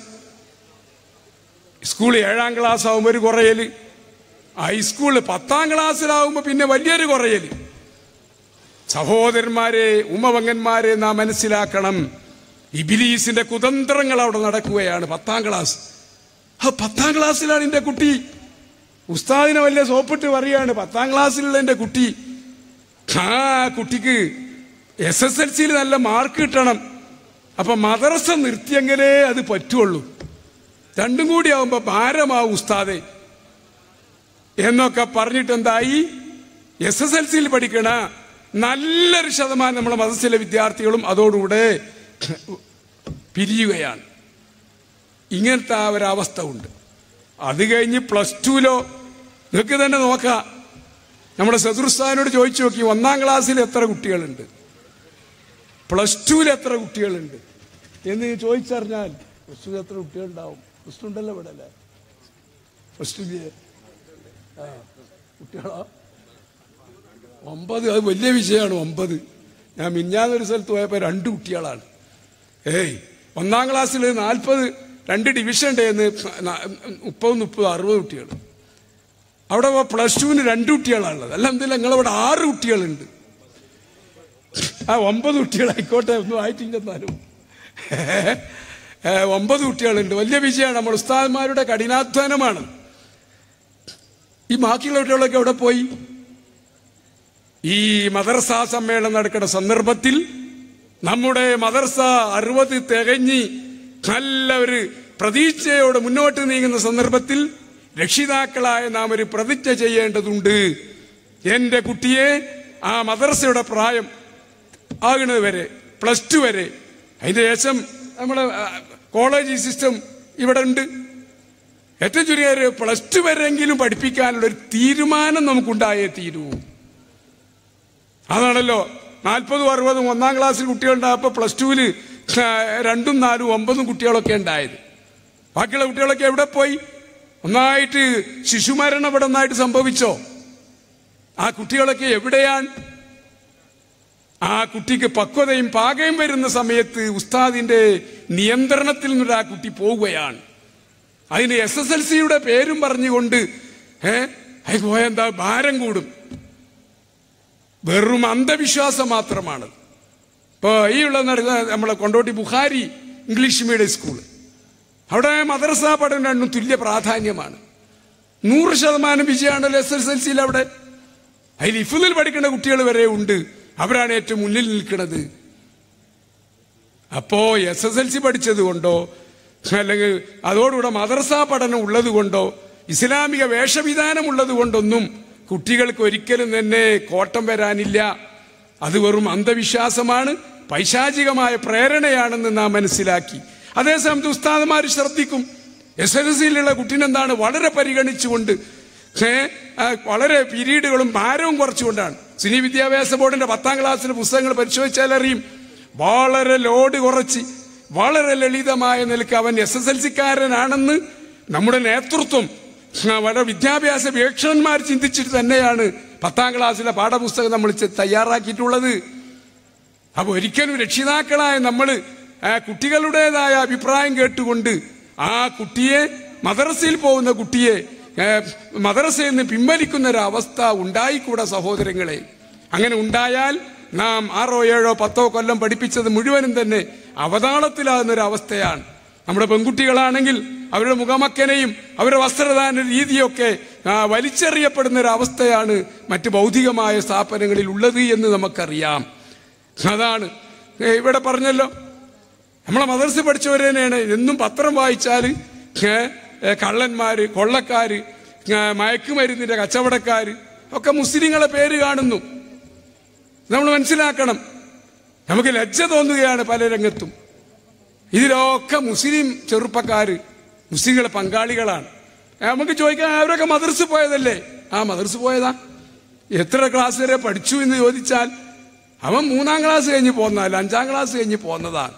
സ്കൂൾ ഏഴാം ക്ലാസ് ആകുമ്പോൾ ഒരു കുറയല് ഹൈസ്കൂളിൽ പത്താം ക്ലാസ്സിലാവുമ്പോൾ പിന്നെ വലിയൊരു കുറയല് സഹോദരന്മാരെ ഉമ്മവങ്ങന്മാരെ നാം മനസ്സിലാക്കണം ഇബിലീസിന്റെ കുതന്ത്രങ്ങൾ അവിടെ നടക്കുകയാണ് പത്താം ക്ലാസ് ആ പത്താം ക്ലാസ്സിലാണ് എന്റെ കുട്ടി ഉസ്താദിനെ വലിയ സോപ്പിട്ട് പറയാണ് പത്താം ക്ലാസ്സിലുള്ള എന്റെ കുട്ടി ആ കുട്ടിക്ക് എസ് എസ് എൽ സിയിൽ നല്ല മാർക്ക് കിട്ടണം അപ്പൊ മദ്രസ നിർത്തിയെങ്കിലേ അത് പറ്റുള്ളൂ രണ്ടും കൂടി ആവുമ്പോ ഭാരമാവും ഉസ്താദെ എന്നൊക്കെ പറഞ്ഞിട്ട് എന്തായി എസ് എസ് എൽ സിയിൽ പഠിക്കണ നല്ലൊരു ശതമാനം നമ്മളെ മതത്തിലെ വിദ്യാർത്ഥികളും അതോടുകൂടെ പിരിയുകയാണ് ഇങ്ങനത്തെ ആ ഒരവസ്ഥ ഉണ്ട് അത് കഴിഞ്ഞ് പ്ലസ് ടുവിലോ നിങ്ങൾക്ക് തന്നെ നോക്കാം നമ്മുടെ സദുർസ്ഥാനോട് ചോദിച്ചു നോക്കി ഒന്നാം ക്ലാസ്സിൽ എത്ര കുട്ടികളുണ്ട് പ്ലസ് ടുവിൽ എത്ര കുട്ടികളുണ്ട് എന്ന് ചോദിച്ചറിഞ്ഞാൽ പ്ലസ് ടുവിൽ എത്ര കുട്ടികളുണ്ടാവും പ്ലസ് ടു ഉണ്ടല്ലോ ഇവിടെ അല്ലേ പ്ലസ് ടു ആ കുട്ടികളോ ഒമ്പത് അത് വലിയ വിഷയമാണ് ഒമ്പത് ഞാൻ മിഞ്ഞാന്നൊരു സ്ഥലത്ത് പോയപ്പോൾ രണ്ട് കുട്ടികളാണ് ഏയ് ഒന്നാം ക്ലാസ്സിൽ നാൽപ്പത് രണ്ട് ഡിവിഷൻ ഉണ്ടായിരുന്നു മുപ്പത് മുപ്പത് അറുപത് കുട്ടികൾ അവിടെ പ്ലസ് ടുവിന് രണ്ട് കുട്ടികളാണുള്ളത് അല്ല എന്തില്ല നിങ്ങളവിടെ ആറ് കുട്ടികളുണ്ട് ആ ഒമ്പത് കുട്ടികളായിക്കോട്ടെ ഒന്നും ആയിട്ടില്ലെന്നാലും ഏ, ഒമ്പത് കുട്ടികളുണ്ട് വലിയ വിജയമാണ് നമ്മൾ ഉസ്താദ്മാരുടെ കഠിനാധ്വാനമാണ് ഈ ബാക്കിയുള്ള കുട്ടികളൊക്കെ എവിടെ പോയി ഈ മദർസ സമ്മേളനം നടക്കുന്ന സന്ദർഭത്തിൽ നമ്മുടെ മദർസ അറുപത് തികഞ്ഞ് നല്ല ഒരു പ്രതീക്ഷയോടെ മുന്നോട്ട് നീങ്ങുന്ന സന്ദർഭത്തിൽ രക്ഷിതാക്കളായ നാം ഒരു പ്രതിജ്ഞ ചെയ്യേണ്ടതുണ്ട് എന്റെ കുട്ടിയെ ആ മദർസയുടെ പ്രായം ആകുന്നത് വരെ പ്ലസ് ടു വരെ അതിന്റെ ശേഷം നമ്മുടെ ആ, കോളേജ് സിസ്റ്റം ഇവിടെ ഉണ്ട് ഏറ്റവും ചുരുങ്ങിയ ഒരു പ്ലസ് ടു വരെയെങ്കിലും പഠിപ്പിക്കാനുള്ള ഒരു തീരുമാനം നമുക്കുണ്ടായേ തീരൂ അതാണല്ലോ നാൽപ്പതും അറുപതും ഒന്നാം ക്ലാസ്സിൽ കുട്ടികളുണ്ടായപ്പോൾ പ്ലസ് ടുവിൽ രണ്ടും നാലും ഒമ്പതും കുട്ടികളൊക്കെ ഉണ്ടായത് ബാക്കിയുള്ള കുട്ടികളൊക്കെ എവിടെ പോയി ഒന്നായിട്ട് ശിശുമരണം ഇവിടെ ഒന്നായിട്ട് സംഭവിച്ചോ ആ കുട്ടികളൊക്കെ എവിടെയാണ് ആ കുട്ടിക്ക് പക്വതയും പാകയും വരുന്ന സമയത്ത് ഉസ്താദിന്റെ നിയന്ത്രണത്തിൽ നിന്നൊരു ആ കുട്ടി പോവുകയാണ് അതിന് എസ് എസ് എൽ സിയുടെ പേരും പറഞ്ഞുകൊണ്ട് ഏഹ് അതിന് പോയ എന്താ ഭാരം കൂടും വെറും അന്ധവിശ്വാസം മാത്രമാണ് ഇപ്പോൾ ഈ ഉള്ള നടക്കുന്ന നമ്മളെ Kondotty Bukhari English medium school അവിടെ മദ്രസ പഠനം രണ്ടും തുല്യ പ്രാധാന്യമാണ് നൂറ് ശതമാനം വിജയമാണല്ലോ എസ് എസ് എൽ സിയിൽ അവിടെ അതിൽ ഇഫുദിൽ പഠിക്കുന്ന കുട്ടികൾ വരെ ഉണ്ട് അവരാണ് ഏറ്റവും മുന്നിൽ നിൽക്കുന്നത് അപ്പോ എസ് എസ് എൽ സി പഠിച്ചത് കൊണ്ടോ അല്ലെങ്കിൽ അതോടുകൂടെ മദർസ പഠനം ഉള്ളത് കൊണ്ടോ ഇസ്ലാമിക വേഷവിധാനം ഉള്ളത് കൊണ്ടൊന്നും കുട്ടികൾക്ക് ഒരിക്കലും തന്നെ കോട്ടം വരാനില്ല അത് വെറും അന്ധവിശ്വാസമാണ് പൈശാചികമായ പ്രേരണയാണെന്ന് നാം മനസ്സിലാക്കി അതേസമയത്ത് ഉസ്താദന്മാർ ശ്രദ്ധിക്കും എസ് എൽ സിയിലുള്ള കുട്ടീനെന്താണ് വളരെ പരിഗണിച്ചുകൊണ്ട് ഏ, ആ, വളരെ പീരീഡുകളും ഭാരവും കുറച്ചുകൊണ്ടാണ് സിനി വിദ്യാഭ്യാസ ബോർഡിന്റെ പത്താം ക്ലാസ്സിലെ പുസ്തകങ്ങൾ പരിശോധിച്ചാൽ അറിയും വളരെ ലോഡ് കുറച്ച് വളരെ ലളിതമായ നിലയ്ക്ക് അവൻ എസ് എസ് എൽ സിക്കാരനാണെന്ന് നമ്മുടെ നേതൃത്വം ആ, വളരെ വിദ്യാഭ്യാസ വീക്ഷണന്മാർ ചിന്തിച്ചിട്ട് തന്നെയാണ് പത്താം ക്ലാസ്സിലെ പാഠപുസ്തകം നമ്മൾ ചെ- തയ്യാറാക്കിയിട്ടുള്ളത് അപ്പൊ ഒരിക്കലും രക്ഷിതാക്കളായ നമ്മൾ കുട്ടികളുടേതായ അഭിപ്രായം കേട്ടുകൊണ്ട് ആ കുട്ടിയെ മദ്രസയിൽ പോകുന്ന കുട്ടിയെ ഏ, മദ്രസയിൽ നിന്ന് പിൻവലിക്കുന്ന ഒരു അവസ്ഥ ഉണ്ടായിക്കൂടാ സഹോദരങ്ങളെ അങ്ങനെ ഉണ്ടായാൽ നാം ആറോ ഏഴോ പത്തോ കൊല്ലം പഠിപ്പിച്ചത് മുഴുവനും തന്നെ അവതാളത്തിലാകുന്ന ഒരു അവസ്ഥയാണ് നമ്മുടെ പെൺകുട്ടികളാണെങ്കിൽ അവരുടെ മുഖമക്കനെയും അവരുടെ വസ്ത്രദാന രീതിയൊക്കെ ആ, വലിച്ചെറിയപ്പെടുന്ന ഒരു അവസ്ഥയാണ് മറ്റ് ഭൗതികമായ സ്ഥാപനങ്ങളിൽ ഉള്ളത് എന്ന് നമുക്കറിയാം അതാണ് ഏ, ഇവിടെ പറഞ്ഞല്ലോ നമ്മളെ മദർസ് പഠിച്ചവർ തന്നെയാണ് എന്നും പത്രം വായിച്ചാൽ ഏ, ഏ, കള്ളന്മാര് കൊള്ളക്കാര് ഏ, മയക്കുമരുന്നിന്റെ കച്ചവടക്കാര് ഒക്കെ മുസ്ലിങ്ങളെ പേര് കാണുന്നു നമ്മൾ മനസ്സിലാക്കണം നമുക്ക് ലജ്ജ തോന്നുകയാണ് പല രംഗത്തും ഇതിലൊക്കെ മുസ്ലിം ചെറുപ്പക്കാര് മുസ്ലിങ്ങളെ പങ്കാളികളാണ് ഏ, നമുക്ക് ചോദിക്കാം അവരൊക്കെ മദർസ് പോയതല്ലേ ആ മദർസ് പോയതാ എത്ര ക്ലാസ് വരെ പഠിച്ചു എന്ന് ചോദിച്ചാൽ അവൻ മൂന്നാം ക്ലാസ് കഴിഞ്ഞ് പോന്നതല്ല അഞ്ചാം ക്ലാസ് കഴിഞ്ഞ് പോന്നതാണ്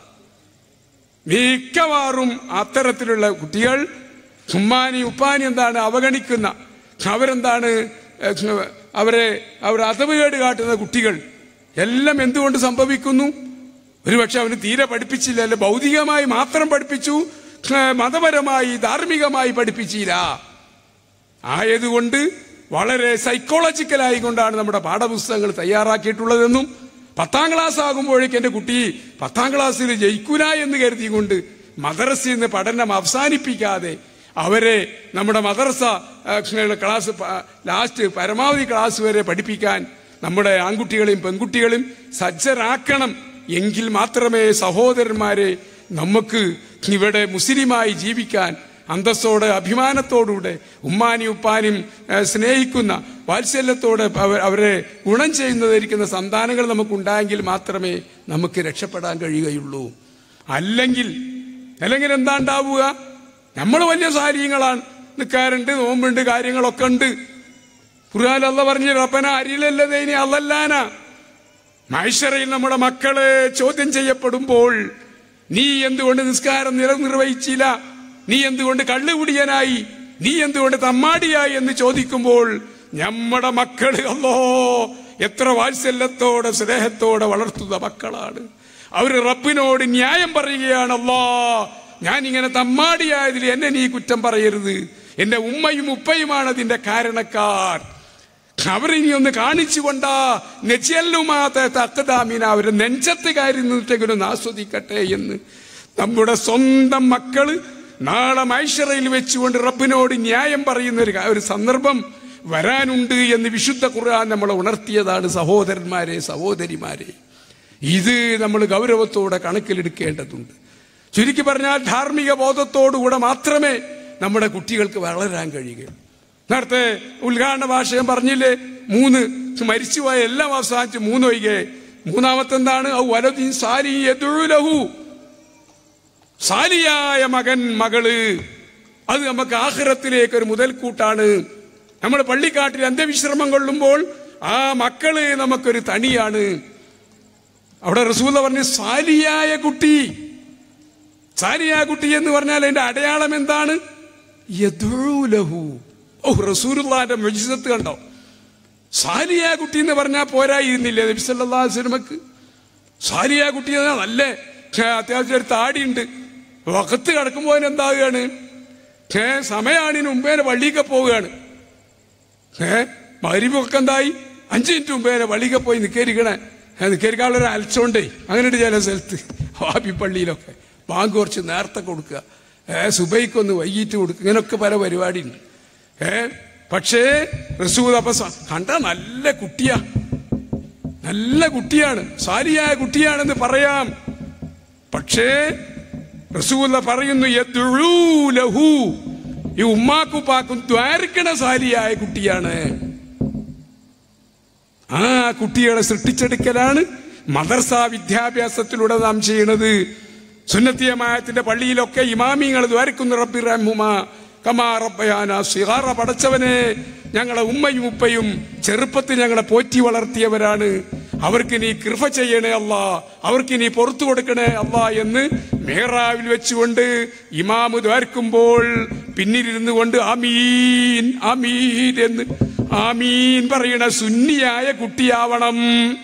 മിക്കവാറും അത്തരത്തിലുള്ള കുട്ടികൾ ഉമ്മാനി ഉപ്പാനി എന്താണ് അവഗണിക്കുന്ന അവരെന്താണ് ഏഹ്, അവരെ അവർ അതവുകേട് കാട്ടുന്ന കുട്ടികൾ എല്ലാം എന്തുകൊണ്ട് സംഭവിക്കുന്നു ഒരുപക്ഷെ അവന് തീരെ പഠിപ്പിച്ചില്ല അല്ലെ ഭൗതികമായി മാത്രം പഠിപ്പിച്ചു ഏഹ്, മതപരമായി ധാർമ്മികമായി പഠിപ്പിച്ചില്ല ആയതുകൊണ്ട് വളരെ സൈക്കോളജിക്കലായി കൊണ്ടാണ് നമ്മുടെ പാഠപുസ്തകങ്ങൾ തയ്യാറാക്കിയിട്ടുള്ളതെന്നും പത്താം ക്ലാസ് ആകുമ്പോഴേക്ക് എന്റെ കുട്ടി പത്താം ക്ലാസ്സിൽ ജയിക്കൂല എന്ന് കരുതിക്കൊണ്ട് മദ്രസയിൽ നിന്ന് പഠനം അവസാനിപ്പിക്കാതെ അവരെ നമ്മുടെ മദ്രസ ആ, ക്ലാസ് പ- ലാസ്റ്റ് പരമാവധി ക്ലാസ് വരെ പഠിപ്പിക്കാൻ നമ്മുടെ ആൺകുട്ടികളെയും പെൺകുട്ടികളെയും സജ്ജരാക്കണം എങ്കിൽ മാത്രമേ സഹോദരന്മാരെ നമുക്ക് ഇവിടെ മുസ്ലിമായി ജീവിക്കാൻ അന്തസ്സോടെ അഭിമാനത്തോടുകൂടെ ഉമ്മാനി ഉപ്പാനും ഏഹ്, സ്നേഹിക്കുന്ന വാത്സല്യത്തോടെ അവ- അവരെ ഗുണം ചെയ്യുന്നതായിരിക്കുന്ന സന്താനങ്ങൾ നമുക്കുണ്ടായെങ്കിൽ മാത്രമേ നമുക്ക് രക്ഷപ്പെടാൻ കഴിയുകയുള്ളൂ അല്ലെങ്കിൽ അല്ലെങ്കിൽ എന്താ ഉണ്ടാവുക നമ്മൾ വലിയ സാരീങ്ങളാണ് നിൽക്കാറുണ്ട് നോമ്പുണ്ട് കാര്യങ്ങളൊക്കെ ഉണ്ട് ഖുർആൻ അല്ല പറഞ്ഞു റപ്പന അരിയിലല്ലതേനി അല്ലല്ലാന മൈഷറയിൽ നമ്മുടെ മക്കള് ചോദ്യം ചെയ്യപ്പെടുമ്പോൾ നീ എന്തുകൊണ്ട് നിസ്കാരം നില നിർവഹിച്ചില്ല നീ എന്തുകൊണ്ട് കള്ളുകുടിയനായി നീ എന്തുകൊണ്ട് തമ്മാടിയായി എന്ന് ചോദിക്കുമ്പോൾ നമ്മുടെ മക്കള് അല്ലോ എത്ര വാത്സല്യത്തോടെ സ്നേഹത്തോടെ വളർത്തുന്ന മക്കളാണ് അവര് റബ്ബിനോട് ന്യായം പറയുകയാണല്ലോ ഞാൻ ഇങ്ങനെ തമ്മാടിയായതിൽ എന്നെ നീ കുറ്റം പറയരുത് എന്റെ ഉമ്മയും ഉപ്പയുമാണ് അതിന്റെ കാരണക്കാർ അവരിനി ഒന്ന് കാണിച്ചുകൊണ്ടാ നെച്ചല്ലുമാത്ത തക്കതാമീന അവരെ നെഞ്ചത്ത് കയറി നിന്നിട്ടെങ്കിലും ഒന്ന് ആസ്വദിക്കട്ടെ എന്ന് നമ്മുടെ സ്വന്തം മക്കള് നാളെ മൈഷറയിൽ വെച്ചുകൊണ്ട് റബ്ബിനോട് ന്യായം പറയുന്ന ഒരു ഒരു സന്ദർഭം വരാനുണ്ട് എന്ന് വിശുദ്ധ ഖുർആൻ നമ്മളെ ഉണർത്തിയതാണ് സഹോദരന്മാരെ സഹോദരിമാരെ ഇത് നമ്മൾ ഗൗരവത്തോടെ കണക്കിലെടുക്കേണ്ടതുണ്ട് ചുരുക്കി പറഞ്ഞാൽ ധാർമ്മിക ബോധത്തോടുകൂടെ മാത്രമേ നമ്മുടെ കുട്ടികൾക്ക് വളരാൻ കഴിയുകയുള്ളൂ നേരത്തെ ഉദ്ഘാടന ഭാഷയം പറഞ്ഞില്ലേ മൂന്ന് മരിച്ചുപോയ എല്ലാം അവസാനിച്ച് മൂന്ന് ഒഴികെ മൂന്നാമത്തെ എന്താണ് ഔ വലതീൻ സാരി യദുലഹു സാലിയായ മകൻ മകള് അത് നമുക്ക് ആഹ്റത്തിലേക്ക് ഒരു മുതൽക്കൂട്ടാണ് നമ്മൾ പള്ളിക്കാട്ടിൽ അന്ത്യവിശ്രമം കൊള്ളുമ്പോൾ ആ മക്കള് നമുക്കൊരു തണിയാണ് അവിടെ റസൂല പറഞ്ഞു സാലിയായ കുട്ടി സാലിയായ കുട്ടി എന്ന് പറഞ്ഞാൽ അതിന്റെ അടയാളം എന്താണ് യദുലഹു ഓ റസൂലുള്ളാന്റെ മുജിസത്ത് കണ്ടോ സാലിയ കുട്ടി എന്ന് പറഞ്ഞാൽ പോരായിരുന്നില്ലേ നബിസല്ലാ സിനിമക്ക് സാലിയ കുട്ടി എന്നാൽ നല്ല ഛേ, അത്യാവശ്യം ഒരു താടിയുണ്ട് വകത്ത് കിടക്കുമ്പോൾ എന്താവുകയാണ് ഏ സമയാണിന് മുമ്പേനെ പള്ളിയൊക്കെ പോവുകയാണ് ഏ മരുമൊക്കെ എന്തായി അഞ്ച് മിനിറ്റ് മുമ്പേനെ പള്ളിയൊക്കെ പോയി നിൽക്കരിക്കണേ നിൽക്കരിക്കാനുള്ളൊരു അലച്ചോണ്ടേ അങ്ങനെയുണ്ട് ചില സ്ഥലത്ത് വാപ്പി പള്ളിയിലൊക്കെ ബാങ്ക് കുറച്ച് നേരത്തെ കൊടുക്കുക ഏ സുബൈക്കൊന്ന് വൈകിട്ട് കൊടുക്കുക ഇങ്ങനൊക്കെ പല പരിപാടിയുണ്ട് ഏ പക്ഷേ റസൂൽ അപ്പൊ സ- കണ്ട നല്ല കുട്ടിയാ നല്ല കുട്ടിയാണ് സാരിയായ കുട്ടിയാണെന്ന് പറയാം പക്ഷേ റസൂല പറയുന്നു യദ്ഉ ലഹു ഈ ഉമ്മാക്കുപ്പാക്കും ദ്വാരിക്കണ സാരിയായ കുട്ടിയാണ് ആ കുട്ടികളെ സൃഷ്ടിച്ചെടുക്കലാണ് മദർസ വിദ്യാഭ്യാസത്തിലൂടെ നാം ചെയ്യണത് സുന്നത്തിയമായത്തിന്റെ പള്ളിയിലൊക്കെ ഇമാമിങ്ങൾ ദ്വാരിക്കുന്നു റബ്ബി റഹ്മുമ കമാ റബ്ബയാന സിഹാറ പടച്ചവനെ ഞങ്ങളെ ഉമ്മയും ഉപ്പയും ചെറുപ്പത്തിൽ ഞങ്ങളെ പോറ്റി വളർത്തിയവരാണ് അവർക്ക് നീ കൃപ ചെയ്യണേ അല്ല അവർക്ക് നീ പുറത്തു കൊടുക്കണേ അല്ല എന്ന് മേറാവിൽ വെച്ചുകൊണ്ട് ഇമാമ് ദ്വാർക്കുമ്പോൾ പിന്നിലിരുന്നു കൊണ്ട് ആമീൻ ആമീൻ എന്ന് ആമീൻ പറയണ സുന്നിയായ കുട്ടിയാവണം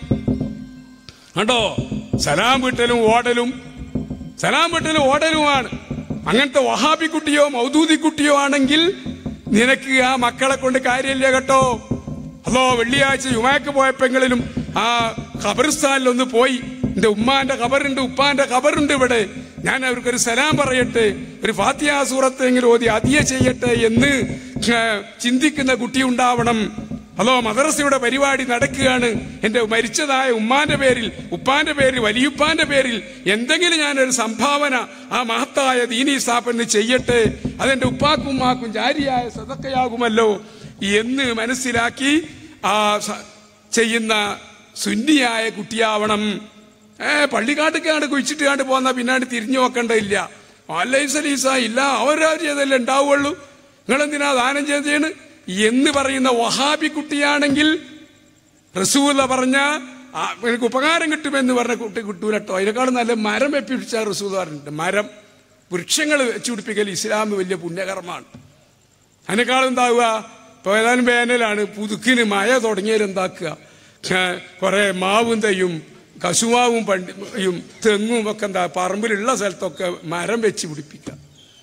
കണ്ടോ സലാം വീട്ടലും ഓടലും സലാം വീട്ടലും ഓടലുമാണ് അങ്ങനത്തെ വഹാബി കുട്ടിയോ മൗദൂദി കുട്ടിയോ ആണെങ്കിൽ നിനക്ക് ആ മക്കളെ കൊണ്ട് കാര്യമില്ല കേട്ടോ അതോ വെള്ളിയാഴ്ച യുമാക്ക് പോയപ്പെങ്കിലും ആ ഖബറിസ്ഥാനിൽ ഒന്ന് പോയി എന്റെ ഉമ്മാന്റെ ഖബറുണ്ട് ഉപ്പാന്റെ ഖബറുണ്ട് ഇവിടെ ഞാൻ അവർക്കൊരു സലാം പറയട്ടെ ഒരു ഫാത്തിയ സൂറത്തെങ്കിലും ഓതി അതിയ ചെയ്യട്ടെ എന്ന് ഏ, ചിന്തിക്കുന്ന കുട്ടി ഉണ്ടാവണം അതോ മദ്രസയുടെ പരിപാടി നടക്കുകയാണ് എന്റെ മരിച്ചതായ ഉമ്മാന്റെ പേരിൽ ഉപ്പാന്റെ പേരിൽ വലിയുപ്പാന്റെ പേരിൽ എന്തെങ്കിലും ഞാനൊരു സംഭാവന ആ മഹത്തായ ദീനി സ്ഥാപനം ചെയ്യട്ടെ അതെന്റെ ഉപ്പാക്കും ഉമ്മാക്കും ജാരിയായ സതക്കയാകുമല്ലോ എന്ന് മനസ്സിലാക്കി ആ സ- ചെയ്യുന്ന സുന്നിയായ കുട്ടിയാവണം ഏ പള്ളിക്കാട്ടൊക്കെയാണ് കുഴിച്ചിട്ട് കണ്ട് പോന്ന പിന്നാണ്ട് തിരിഞ്ഞു നോക്കണ്ടില്ല അല്ലൈസലീസ ഇല്ല അവരാര് ചെയ്തല്ലേ ഉണ്ടാവുള്ളൂ നിങ്ങളെന്തിനാ ദാനം ചെയ്തേണ് എന്ന് പറയുന്ന വഹാബി കുട്ടിയാണെങ്കിൽ റസൂല പറഞ്ഞ ആ, എനിക്ക് ഉപകാരം കിട്ടുമെന്ന് പറഞ്ഞ കുട്ടി കിട്ടൂലട്ടോ അതിനേക്കാളും നല്ല മരം വെപ്പിടിച്ച റസൂൽ പറഞ്ഞിട്ടുണ്ട് മരം വൃക്ഷങ്ങൾ വെച്ചു പിടിപ്പിക്കൽ ഇസ്ലാം വലിയ പുണ്യകർമ്മമാണ് അതിനേക്കാളും എന്താവുക ഇപ്പൊ ഏതാനും വേനലാണ് പുതുക്കിന് മഴ തുടങ്ങിയാൽ എന്താക്കുക കുറെ മാവും തയ്യും കശുമാവും പണ്ടിയും തെങ്ങും ഒക്കെ എന്താ പറമ്പിലുള്ള സ്ഥലത്തൊക്കെ മരം വെച്ച് പിടിപ്പിക്കുക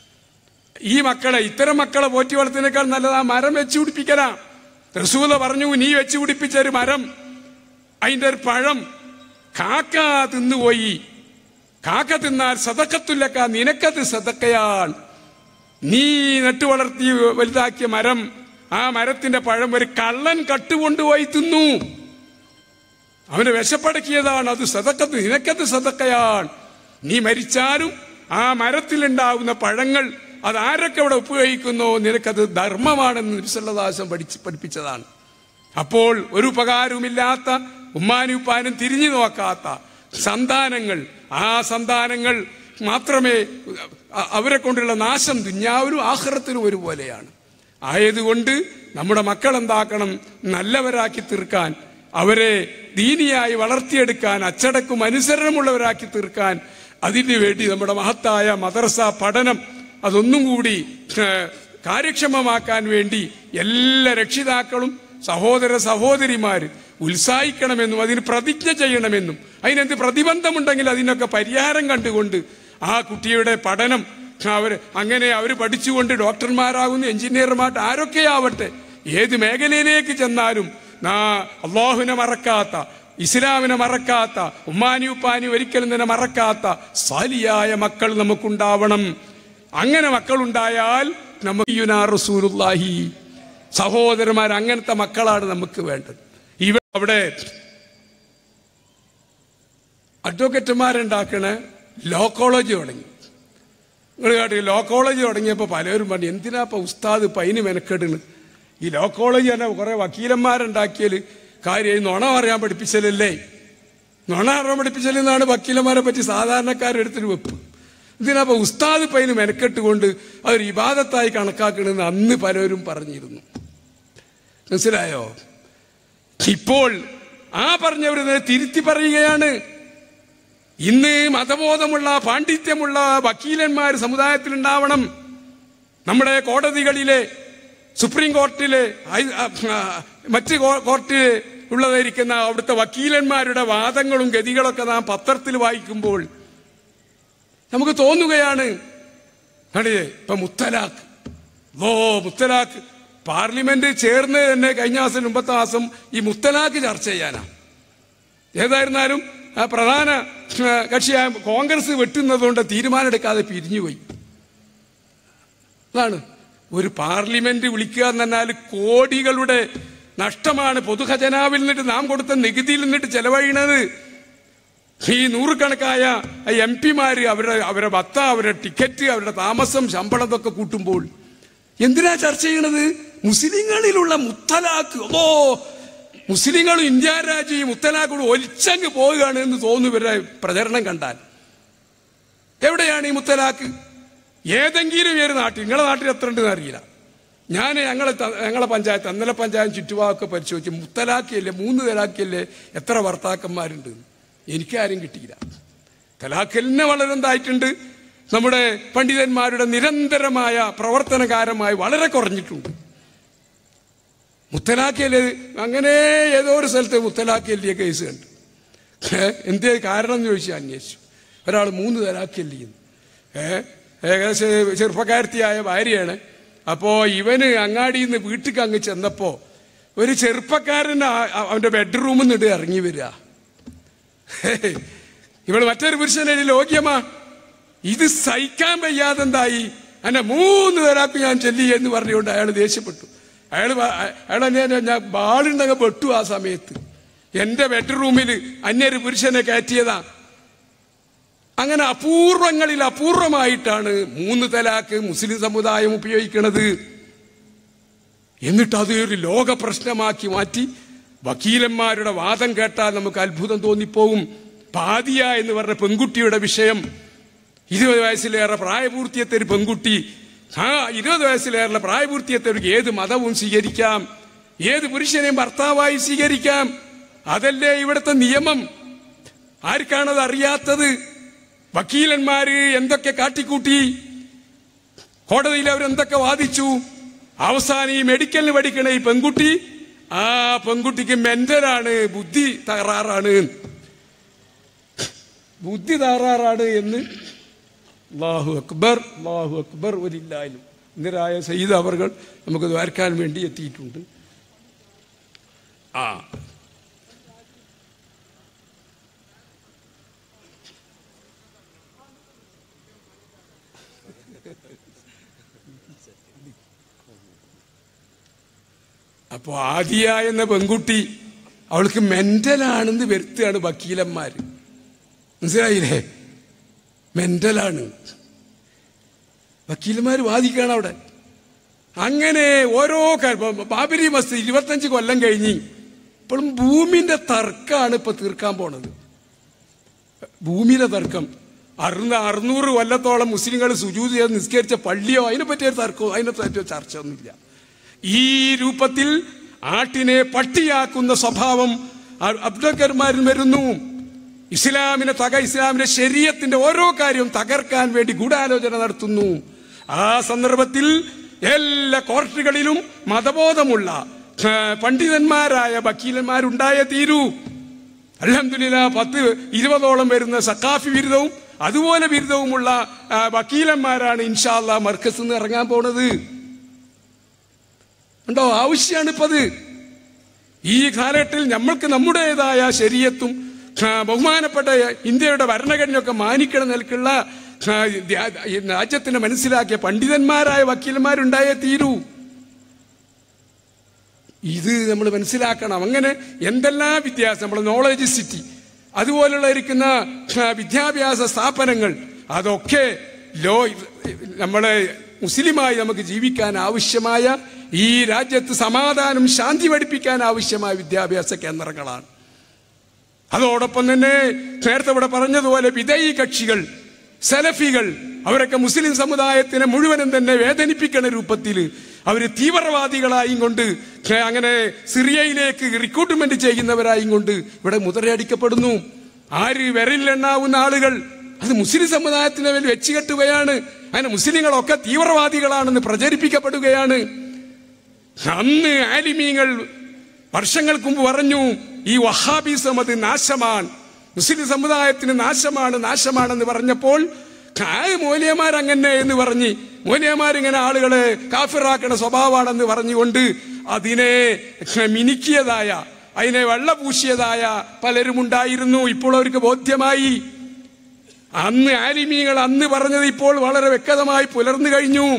ഈ മക്കളെ ഇത്തരം മക്കളെ പോറ്റി വളർത്തിനേക്കാൾ നല്ലത് ആ മരം വെച്ച് പിടിപ്പിക്കലാ റസൂല പറഞ്ഞു നീ വെച്ച് പിടിപ്പിച്ച ഒരു മരം അതിന്റെ ഒരു പഴം കാക്ക തിന്നുപോയി കാക്ക തിന്നാൽ സതക്കത്തുല്ലക്ക നിനക്കത് സതക്കയാണ് നീ നട്ടു വളർത്തി വലുതാക്കിയ മരം ആ മരത്തിന്റെ പഴം ഒരു കള്ളൻ കട്ടുകൊണ്ടുപോയി തിന്നു അവന് വിശപ്പടക്കിയതാണ് അത് സതക്കത്ത് നിനക്കത് സതക്കയാണ് നീ മരിച്ചാലും ആ മരത്തിലുണ്ടാവുന്ന പഴങ്ങൾ അത് ആരൊക്കെ അവിടെ ഉപയോഗിക്കുന്നോ നിനക്കത് ധർമ്മമാണെന്ന് നിരുസല്ലദാസം പഠിച്ച് പഠിപ്പിച്ചതാണ് അപ്പോൾ ഒരു ഉപകാരവുമില്ലാത്ത ഉമ്മാനും ഉപ്പാനും തിരിഞ്ഞു നോക്കാത്ത സന്താനങ്ങൾ ആ സന്താനങ്ങൾ മാത്രമേ അ- അവരെ കൊണ്ടുള്ള നാശം ദുഞ്ഞാവിലും ആഹ്റത്തിലും ഒരുപോലെയാണ് ആയതുകൊണ്ട് നമ്മുടെ മക്കൾ എന്താക്കണം നല്ലവരാക്കി തീർക്കാൻ അവരെ ദീനിയായി വളർത്തിയെടുക്കാൻ അച്ചടക്കും അനുസരണമുള്ളവരാക്കി തീർക്കാൻ അതിനു വേണ്ടി നമ്മുടെ മഹത്തായ മദ്രസ പഠനം അതൊന്നും കൂടി ഏഹ്, കാര്യക്ഷമമാക്കാൻ വേണ്ടി എല്ലാ രക്ഷിതാക്കളും സഹോദര സഹോദരിമാര് ഉത്സാഹിക്കണമെന്നും അതിന് പ്രതിജ്ഞ ചെയ്യണമെന്നും അതിനെന്ത് പ്രതിബന്ധമുണ്ടെങ്കിൽ അതിനൊക്കെ പരിഹാരം കണ്ടുകൊണ്ട് ആ കുട്ടിയുടെ പഠനം അവർ അങ്ങനെ അവർ പഠിച്ചുകൊണ്ട് ഡോക്ടർമാരാകുന്നു എഞ്ചിനീയർമാർ ആരൊക്കെയാവട്ടെ ഏത് മേഖലയിലേക്ക് ചെന്നാലും നാ അള്ളാഹുവിനെ മറക്കാത്ത ഇസ്ലാമിനെ മറക്കാത്ത ഉമ്മാനി ഉപ്പാനി ഒരിക്കലും തന്നെ മറക്കാത്ത സാലിയായ മക്കൾ നമുക്കുണ്ടാവണം അങ്ങനെ മക്കളുണ്ടായാൽ നമുക്ക് യുനാ റസൂലുള്ളാഹി സഹോദരന്മാർ അങ്ങനത്തെ മക്കളാണ് നമുക്ക് വേണ്ടത് ഇവ അവിടെ അഡ്വക്കേറ്റുമാരുണ്ടാക്കണ ലോ കോളേജ് തുടങ്ങി നിങ്ങൾ കേട്ടി ലോ കോളേജ് തുടങ്ങിയപ്പോൾ പലരും പറഞ്ഞു എന്തിനാ ഇപ്പൊ ഉസ്താദ് പൈന് മെനക്കെടുന്നു ഈ ലോ കോളേജ് തന്നെ കുറെ വക്കീലന്മാരുണ്ടാക്കിയാൽ കാര്യം നുണ പറയാൻ പഠിപ്പിച്ചലല്ലേ നുണ പറയാൻ പഠിപ്പിച്ചലെന്നാണ് വക്കീലന്മാരെ പറ്റി സാധാരണക്കാരെടുത്തൊരു വെപ്പ് ഇതിനാ ഇപ്പൊ ഉസ്താദ് പൈന് മെനക്കെട്ടുകൊണ്ട് അതൊരു ഇബാദത്തായി കണക്കാക്കണമെന്ന് അന്ന് പലരും പറഞ്ഞിരുന്നു മനസ്സിലായോ ഇപ്പോൾ ആ പറഞ്ഞവരെ തിരുത്തി പറയുകയാണ് ഇന്ന് മതബോധമുള്ള പാണ്ഡിത്യമുള്ള വക്കീലന്മാർ സമുദായത്തിൽ ഉണ്ടാവണം നമ്മുടെ കോടതികളിലെ സുപ്രീം കോർട്ടിലെ ഹൈ- ആ, ആ, മറ്റ് കോ- കോർട്ടിൽ ഉള്ളതായിരിക്കുന്ന അവിടുത്തെ വക്കീലന്മാരുടെ വാദങ്ങളും ഗതികളൊക്കെ നാം പത്രത്തിൽ വായിക്കുമ്പോൾ നമുക്ക് തോന്നുകയാണ് കണ്ടില്ലേ ഇപ്പൊ മുത്തലാഖ് ഓ മുത്തലാഖ് പാർലമെന്റ് ചേർന്ന് തന്നെ കഴിഞ്ഞ മാസം മുമ്പത്തെ മാസം ഈ മുത്തലാഖ് ചർച്ച ചെയ്യാനാ ഏതായിരുന്നാലും ആ പ്രധാന ആ, കക്ഷിയായ കോൺഗ്രസ് വെട്ടുന്നതുകൊണ്ട് തീരുമാനമെടുക്കാതെ പിരിഞ്ഞുപോയി അതാണ് ഒരു പാർലമെന്റ് വിളിക്കുക എന്ന് പറഞ്ഞാൽ കോടികളുടെ നഷ്ടമാണ് പൊതുഖജനാവിൽ നിന്നിട്ട് നാം കൊടുത്ത നികുതിയിൽ നിന്നിട്ട് ചെലവഴിയണത് ഈ നൂറുകണക്കായ എം പിമാര് അവരുടെ അവരുടെ ഭത്ത അവരുടെ ടിക്കറ്റ് അവരുടെ താമസം ശമ്പളം ഇതൊക്കെ കൂട്ടുമ്പോൾ എന്തിനാ ചർച്ച ചെയ്യണത് മുസ്ലിങ്ങളിലുള്ള മുത്തലാഖ് ഓ മുസ്ലിങ്ങളും ഇന്ത്യ രാജ്യം ഈ മുത്തലാഖോട് ഒലിച്ചങ്ങ് പോവുകയാണ് എന്ന് തോന്നുന്നു ഇവരുടെ പ്രചരണം കണ്ടാൽ എവിടെയാണ് ഈ മുത്തലാഖ് ഏതെങ്കിലും ഒരു നാട്ടിൽ നിങ്ങളെ നാട്ടിൽ എത്ര ഉണ്ടെന്ന് അറിയില്ല ഞാൻ ഞങ്ങളെ ത- ഞങ്ങളെ പഞ്ചായത്ത് അന്നലെ പഞ്ചായത്ത് ചുറ്റുഭാഗമൊക്കെ പരിശോധിച്ച് മുത്തലാക്കിയല്ലേ മൂന്ന് തലാക്കിയല്ലേ എത്ര ഭർത്താക്കന്മാരുണ്ട് എനിക്കാരും കിട്ടിയില്ല തലാഖലിനെ വളരെ എന്തായിട്ടുണ്ട് നമ്മുടെ പണ്ഡിതന്മാരുടെ നിരന്തരമായ പ്രവർത്തനകാരമായി വളരെ കുറഞ്ഞിട്ടുണ്ട് മുത്തലാക്കിയല്ലേ അങ്ങനെ ഏതോ ഒരു സ്ഥലത്ത് മുത്തലാക്കിയല്ലേ കേസ് കണ്ടു ഏ, എന്തേ കാരണം എന്ന് ചോദിച്ചാൽ അന്വേഷിച്ചു ഒരാൾ മൂന്ന് തലാക്കിയല്ലേ ഏഹ് ഏകദേശം ചെറുപ്പക്കാരത്തിയായ ഭാര്യയാണ് അപ്പോ ഇവന് അങ്ങാടിയിൽ നിന്ന് വീട്ടിൽ അങ്ങ് ചെന്നപ്പോ ഒരു ചെറുപ്പക്കാരൻ ആ- ആ- അവന്റെ ബെഡ്റൂമിൽ നിന്നിട്ട് ഇറങ്ങി വരിക ഹേയ്, ഇവള് മറ്റൊരു പുരുഷനെ ലോക്യമാ ഇത് സഹിക്കാൻ വയ്യാതെ എന്തായി എന്നെ മൂന്ന് പേരാക്ക് ഞാൻ ചെല്ലി എന്ന് പറഞ്ഞുകൊണ്ട് അയാൾ ദേഷ്യപ്പെട്ടു അയാൾ അയാൾ എന്നെ ഞാൻ ബാളുണ്ടങ്ങ് പെട്ടു ആ സമയത്ത് എന്റെ ബെഡ്റൂമിൽ അന്യൊരു പുരുഷനെ കയറ്റിയതാ അങ്ങനെ അപൂർവങ്ങളിൽ അപൂർവമായിട്ടാണ് മൂന്ന് തലാക്ക് മുസ്ലിം സമുദായം ഉപയോഗിക്കുന്നത് എന്നിട്ട് അത് ഒരു ലോക പ്രശ്നമാക്കി മാറ്റി വക്കീലന്മാരുടെ വാദം കേട്ടാൽ നമുക്ക് അത്ഭുതം തോന്നിപ്പോകും പാതിയ എന്ന് പറഞ്ഞ പെൺകുട്ടിയുടെ വിഷയം ഇരുപത് വയസ്സിലേറെ പ്രായപൂർത്തിയത്തെ ഒരു പെൺകുട്ടി ആ ഇരുപത് വയസ്സിലേറെ പ്രായപൂർത്തിയത്തവർക്ക് ഏത് മതവും സ്വീകരിക്കാം ഏത് പുരുഷനെയും ഭർത്താവായി സ്വീകരിക്കാം അതല്ലേ ഇവിടുത്തെ നിയമം ആർക്കാണത് അറിയാത്തത് വക്കീലന്മാര് എന്തൊക്കെ കാട്ടിക്കൂട്ടി കോടതിയിൽ അവരെന്തൊക്കെ വാദിച്ചു അവസാനം ഈ മെഡിക്കലിന് പഠിക്കണ ഈ പെൺകുട്ടി ആ പെൺകുട്ടിക്ക് മെന്റലാണ് ബുദ്ധി തകരാറാണ് ബുദ്ധി തകരാറാണ് എന്ന് അള്ളാഹു അക്ബർ അള്ളാഹു അക്ബർ ഒരില്ലായാലും ഇന്ദിരായ സയ്യിദ് അവർ നമുക്ക് ദ്വാരക്കാൻ വേണ്ടി എത്തിയിട്ടുണ്ട് ആ അപ്പോ ആദിയ എന്ന പെൺകുട്ടി അവൾക്ക് മെന്റലാണെന്ന് വരുത്തുകയാണ് വക്കീലന്മാര് മനസ്സിലായില്ലേ മെന്റലാണ് വക്കീലന്മാർ വാദിക്കുകയാണ് അവിടെ അങ്ങനെ ഓരോ കാര്യം ബാബരി മസ്ജിദ് ഇരുപത്തഞ്ച് കൊല്ലം കഴിഞ്ഞ് ഇപ്പോഴും ഭൂമിന്റെ തർക്കമാണ് ഇപ്പൊ തീർക്കാൻ പോണത് ഭൂമിയിലെ തർക്കം അറുന്ന അറുന്നൂറ് കൊല്ലത്തോളം മുസ്ലിങ്ങൾ സുജൂത് ചെയ്ത് നിസ്കരിച്ച പള്ളിയോ അതിനെ പറ്റിയ തർക്കമോ അതിനെ പറ്റിയ ചർച്ച ഒന്നുമില്ല ഈ രൂപത്തിൽ ആട്ടിനെ പട്ടിയാക്കുന്ന സ്വഭാവം അ- അബ്ദക്കർമാരും വരുന്നു ഇസ്ലാമിനെ തക ഇസ്ലാമിന്റെ ശരീരത്തിന്റെ ഓരോ കാര്യവും തകർക്കാൻ വേണ്ടി ഗൂഢാലോചന നടത്തുന്നു ആ സന്ദർഭത്തിൽ എല്ലാ കോർട്ടുകളിലും മതബോധമുള്ള ആ, പണ്ഡിതന്മാരായ വക്കീലന്മാരുണ്ടായേ തീരൂ അലഹമില്ല പത്ത് ഇരുപതോളം വരുന്ന സക്കാഫി ബിരുദവും അതുപോലെ ബിരുദവുമുള്ള ആ, വക്കീലന്മാരാണ് ഇൻഷാല്ല മർക്കസ് നിന്ന് ഇറങ്ങാൻ പോണത് ഉണ്ടോ ആവശ്യമാണ് ഇപ്പത് ഈ കാലഘട്ടത്തിൽ നമ്മൾക്ക് നമ്മുടേതായ ശരീരത്തും ആ, ബഹുമാനപ്പെട്ട ഇന്ത്യയുടെ ഭരണഘടനയൊക്കെ മാനിക്കണം നിലക്കുള്ള ആ, ദ്യാ- ഈ രാജ്യത്തിന് മനസ്സിലാക്കിയ പണ്ഡിതന്മാരായ വക്കീലന്മാരുണ്ടായേ തീരൂ ഇത് നമ്മൾ മനസ്സിലാക്കണം അങ്ങനെ എന്തെല്ലാം വിദ്യാഭ്യാസം നമ്മുടെ നോളജ് സിറ്റി അതുപോലുള്ള ഇരിക്കുന്ന ആ, വിദ്യാഭ്യാസ സ്ഥാപനങ്ങൾ അതൊക്കെ ലോ നമ്മളെ മുസ്ലിമായി നമുക്ക് ജീവിക്കാൻ ആവശ്യമായ ഈ രാജ്യത്ത് സമാധാനം ശാന്തി പഠിപ്പിക്കാൻ ആവശ്യമായ വിദ്യാഭ്യാസ കേന്ദ്രങ്ങളാണ് അതോടൊപ്പം തന്നെ നേരത്തെ ഇവിടെ പറഞ്ഞതുപോലെ വിധേയി കക്ഷികൾ സലഫികൾ അവരൊക്കെ മുസ്ലിം സമുദായത്തിനെ മുഴുവനും തന്നെ വേദനിപ്പിക്കുന്ന രൂപത്തിൽ അവർ തീവ്രവാദികളായും കൊണ്ട് ഏ, അങ്ങനെ സിറിയയിലേക്ക് റിക്രൂട്ട്മെന്റ് ചെയ്യുന്നവരായും കൊണ്ട് ഇവിടെ മുദ്രയടിക്കപ്പെടുന്നു ആര് വിരലിലെണ്ണാവുന്ന ആളുകൾ അത് മുസ്ലിം സമുദായത്തിനെ മേൽ വെച്ച് കെട്ടുകയാണ് അങ്ങനെ മുസ്ലിങ്ങളൊക്കെ തീവ്രവാദികളാണെന്ന് പ്രചരിപ്പിക്കപ്പെടുകയാണ് അന്ന് ആലിമീങ്ങൾ വർഷങ്ങൾക്ക് മുമ്പ് പറഞ്ഞു ഈ വഹാബിസം അത് നാശമാണ് മുസ്ലിം സമുദായത്തിന് നാശമാണ് നാശമാണെന്ന് പറഞ്ഞപ്പോൾ കായ് മൂല്യമാർ അങ്ങനെ എന്ന് പറഞ്ഞ് മൂല്യമാരിങ്ങനെ ആളുകളെ കാഫിറാക്കണ സ്വഭാവമാണെന്ന് പറഞ്ഞുകൊണ്ട് അതിനെ മിനുക്കിയതായ അതിനെ വെള്ളപൂശിയതായ പലരും ഉണ്ടായിരുന്നു ഇപ്പോൾ അവർക്ക് ബോധ്യമായി അന്ന് ആലിമീങ്ങൾ അന്ന് പറഞ്ഞത് ഇപ്പോൾ വളരെ വ്യക്തമായി പുലർന്നു കഴിഞ്ഞു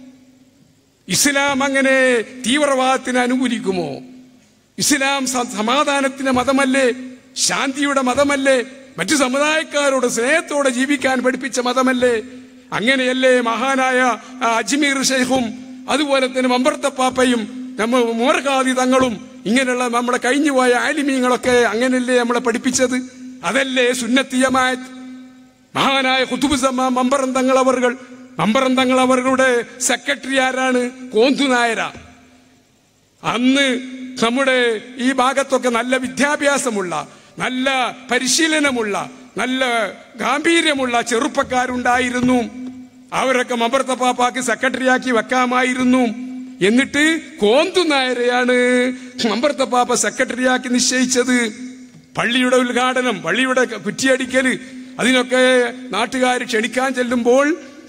ഇസ്ലാം അങ്ങനെ തീവ്രവാദത്തിന് അനുകൂലിക്കുമോ ഇസ്ലാം സ- സമാധാനത്തിന്റെ മതമല്ലേ ശാന്തിയുടെ മതമല്ലേ മറ്റു സമുദായക്കാരോട് സ്നേഹത്തോടെ ജീവിക്കാൻ പഠിപ്പിച്ച മതമല്ലേ അങ്ങനെയല്ലേ മഹാനായ ആ, അജ്മീർ ഷെയ്ഖും അതുപോലെ തന്നെ മമ്പർത്തപ്പാപ്പയും നമ്മ മോർഖാദി തങ്ങളും ഇങ്ങനെയുള്ള നമ്മുടെ കഴിഞ്ഞുപോയ ആലിമീങ്ങളൊക്കെ അങ്ങനെയല്ലേ നമ്മളെ പഠിപ്പിച്ചത് അതല്ലേ സുന്നത്തിയമായത് മഹാനായ കുത്തുബുസമ്മ മമ്പറം തങ്ങളവറുകൾ മമ്പറം തങ്ങളവറുകളുടെ സെക്രട്ടറി ആരാണ് കോന്തു നായര അന്ന് നമ്മുടെ ഈ ഭാഗത്തൊക്കെ നല്ല വിദ്യാഭ്യാസമുള്ള നല്ല പരിശീലനമുള്ള നല്ല ഗാംഭീര്യമുള്ള ചെറുപ്പക്കാരുണ്ടായിരുന്നു അവരൊക്കെ മമ്പർത്ത പാപ്പാക്ക് സെക്രട്ടറിയാക്കി വെക്കാമായിരുന്നു എന്നിട്ട് കോന്തു നായരെയാണ് മമ്പർത്ത പാപ്പ സെക്രട്ടറിയാക്കി നിശ്ചയിച്ചത് പള്ളിയുടെ ഉദ്ഘാടനം പള്ളിയുടെ കുറ്റിയടിക്കല് അതിനൊക്കെ നാട്ടുകാർ ക്ഷണിക്കാൻ ചെല്ലുമ്പോൾ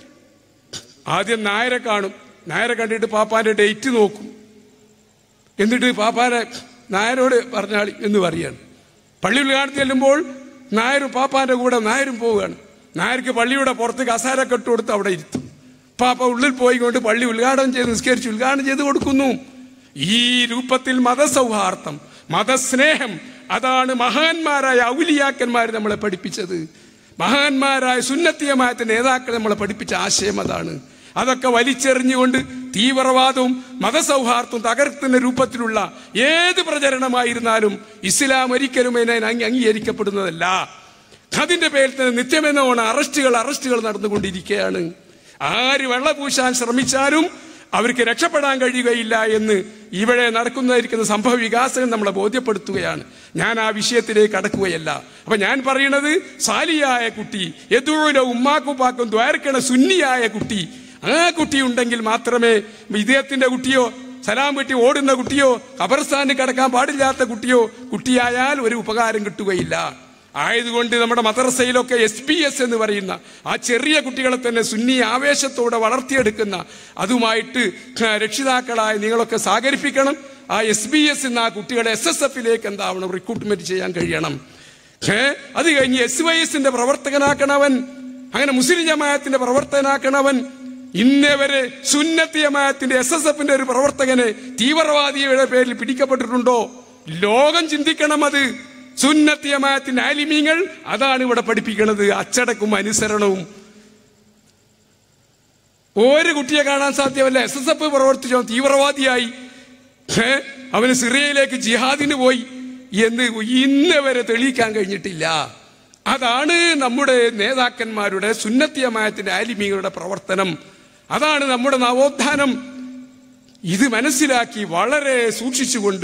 ആദ്യം നായരെ കാണും നായരെ കണ്ടിട്ട് പാപ്പാന്റെ ഡേറ്റ് നോക്കും എന്നിട്ട് പാപ്പാനെ നായരോട് പറഞ്ഞാളി എന്ന് പറയാണ് പള്ളി ഉദ്ഘാടനം ചെല്ലുമ്പോൾ നായരും പാപ്പാന്റെ കൂടെ നായരും പോവുകയാണ് നായർക്ക് പള്ളിയുടെ പുറത്ത് കസാര കെട്ട് കൊടുത്ത് അവിടെ ഇരുത്തും പാപ്പ ഉള്ളിൽ പോയി കൊണ്ട് പള്ളി ഉദ്ഘാടനം ചെയ്ത് നിസ്കരിച്ച് ഉദ്ഘാടനം ചെയ്ത് കൊടുക്കുന്നു ഈ രൂപത്തിൽ മതസൗഹാർദ്ദം മതസ്നേഹം അതാണ് മഹാന്മാരായ ഔലിയാക്കന്മാർ നമ്മളെ പഠിപ്പിച്ചത് മഹാന്മാരായ സുന്നത്തിയമായത്തെ നേതാക്കൾ നമ്മളെ പഠിപ്പിച്ച ആശയം അതാണ് അതൊക്കെ വലിച്ചെറിഞ്ഞുകൊണ്ട് തീവ്രവാദവും മതസൗഹാർദ്ദവും തകർക്കുന്ന രൂപത്തിലുള്ള ഏത് പ്രചരണമായിരുന്നാലും ഇസ്ലാം ഒരിക്കലും അതിനെ അംഗീ- അംഗീകരിക്കപ്പെടുന്നതല്ല അതിന്റെ പേരിൽ തന്നെ നിത്യമെന്നോണം അറസ്റ്റുകൾ അറസ്റ്റുകൾ നടന്നുകൊണ്ടിരിക്കുകയാണ് ആര് വെള്ളപൂശാൻ ശ്രമിച്ചാലും അവർക്ക് രക്ഷപ്പെടാൻ കഴിയുകയില്ല എന്ന് ഇവിടെ നടക്കുന്നതായിരിക്കുന്ന സംഭവ വികാസങ്ങൾ നമ്മളെ ബോധ്യപ്പെടുത്തുകയാണ് ഞാൻ ആ വിഷയത്തിലേക്ക് കടക്കുകയല്ല അപ്പൊ ഞാൻ പറയുന്നത് സാലിയായ കുട്ടി എതുഴ ഉമ്മാക്കുപ്പാക്കും ദ്വാരക്കണ സുന്നിയായ കുട്ടി ആ കുട്ടി ഉണ്ടെങ്കിൽ മാത്രമേ ഇദ്ദേഹത്തിന്റെ കുട്ടിയോ സലാം വെട്ടി ഓടുന്ന കുട്ടിയോ ഖബർസ്ഥാനിൽ കിടക്കാൻ പാടില്ലാത്ത കുട്ടിയോ കുട്ടിയായാൽ ഒരു ഉപകാരം കിട്ടുകയില്ല ആയതുകൊണ്ട് നമ്മുടെ മദ്രസയിലൊക്കെ എസ് പി എസ് എന്ന് പറയുന്ന ആ ചെറിയ കുട്ടികളെ തന്നെ സുന്നി ആവേശത്തോടെ വളർത്തിയെടുക്കുന്ന അതുമായിട്ട് രക്ഷിതാക്കളായ നിങ്ങളൊക്കെ സഹകരിപ്പിക്കണം ആ എസ് ബി എസ് എന്ന ആ കുട്ടികളെ എസ് എസ് എഫിലേക്ക് എന്താവണം റിക്രൂട്ട്മെന്റ് ചെയ്യാൻ കഴിയണം ഏ അത് കഴിഞ്ഞ് എസ് വൈ എസിന്റെ പ്രവർത്തകനാക്കണവൻ അങ്ങനെ മുസ്ലിം ജമാഅത്തിന്റെ പ്രവർത്തകനാക്കണവൻ ഇന്നേ വരെ സുന്നത്തി ജമാഅത്തിന്റെ എസ് എസ് എഫിന്റെ ഒരു പ്രവർത്തകനെ തീവ്രവാദിയുടെ പേരിൽ പിടിക്കപ്പെട്ടിട്ടുണ്ടോ ലോകം ചിന്തിക്കണം അത് സുന്നത്തി ജമാഅത്തിന്റെ ആലിമീങ്ങൾ അതാണ് ഇവിടെ പഠിപ്പിക്കുന്നത് അച്ചടക്കും അനുസരണവും ഒരു കുട്ടിയെ കാണാൻ സാധ്യമല്ല എസ് എസ് എഫ് പ്രവർത്തിച്ചോ തീവ്രവാദിയായി ഏ? അവന് സിറിയയിലേക്ക് ജിഹാദിന് പോയി എന്ന് ഇന്ന് വരെ തെളിയിക്കാൻ കഴിഞ്ഞിട്ടില്ല അതാണ് നമ്മുടെ നേതാക്കന്മാരുടെ സുന്നത്തിയമായത്തിന്റെ ആലിമീങ്ങളുടെ പ്രവർത്തനം അതാണ് നമ്മുടെ നവോത്ഥാനം ഇത് മനസ്സിലാക്കി വളരെ സൂക്ഷിച്ചുകൊണ്ട്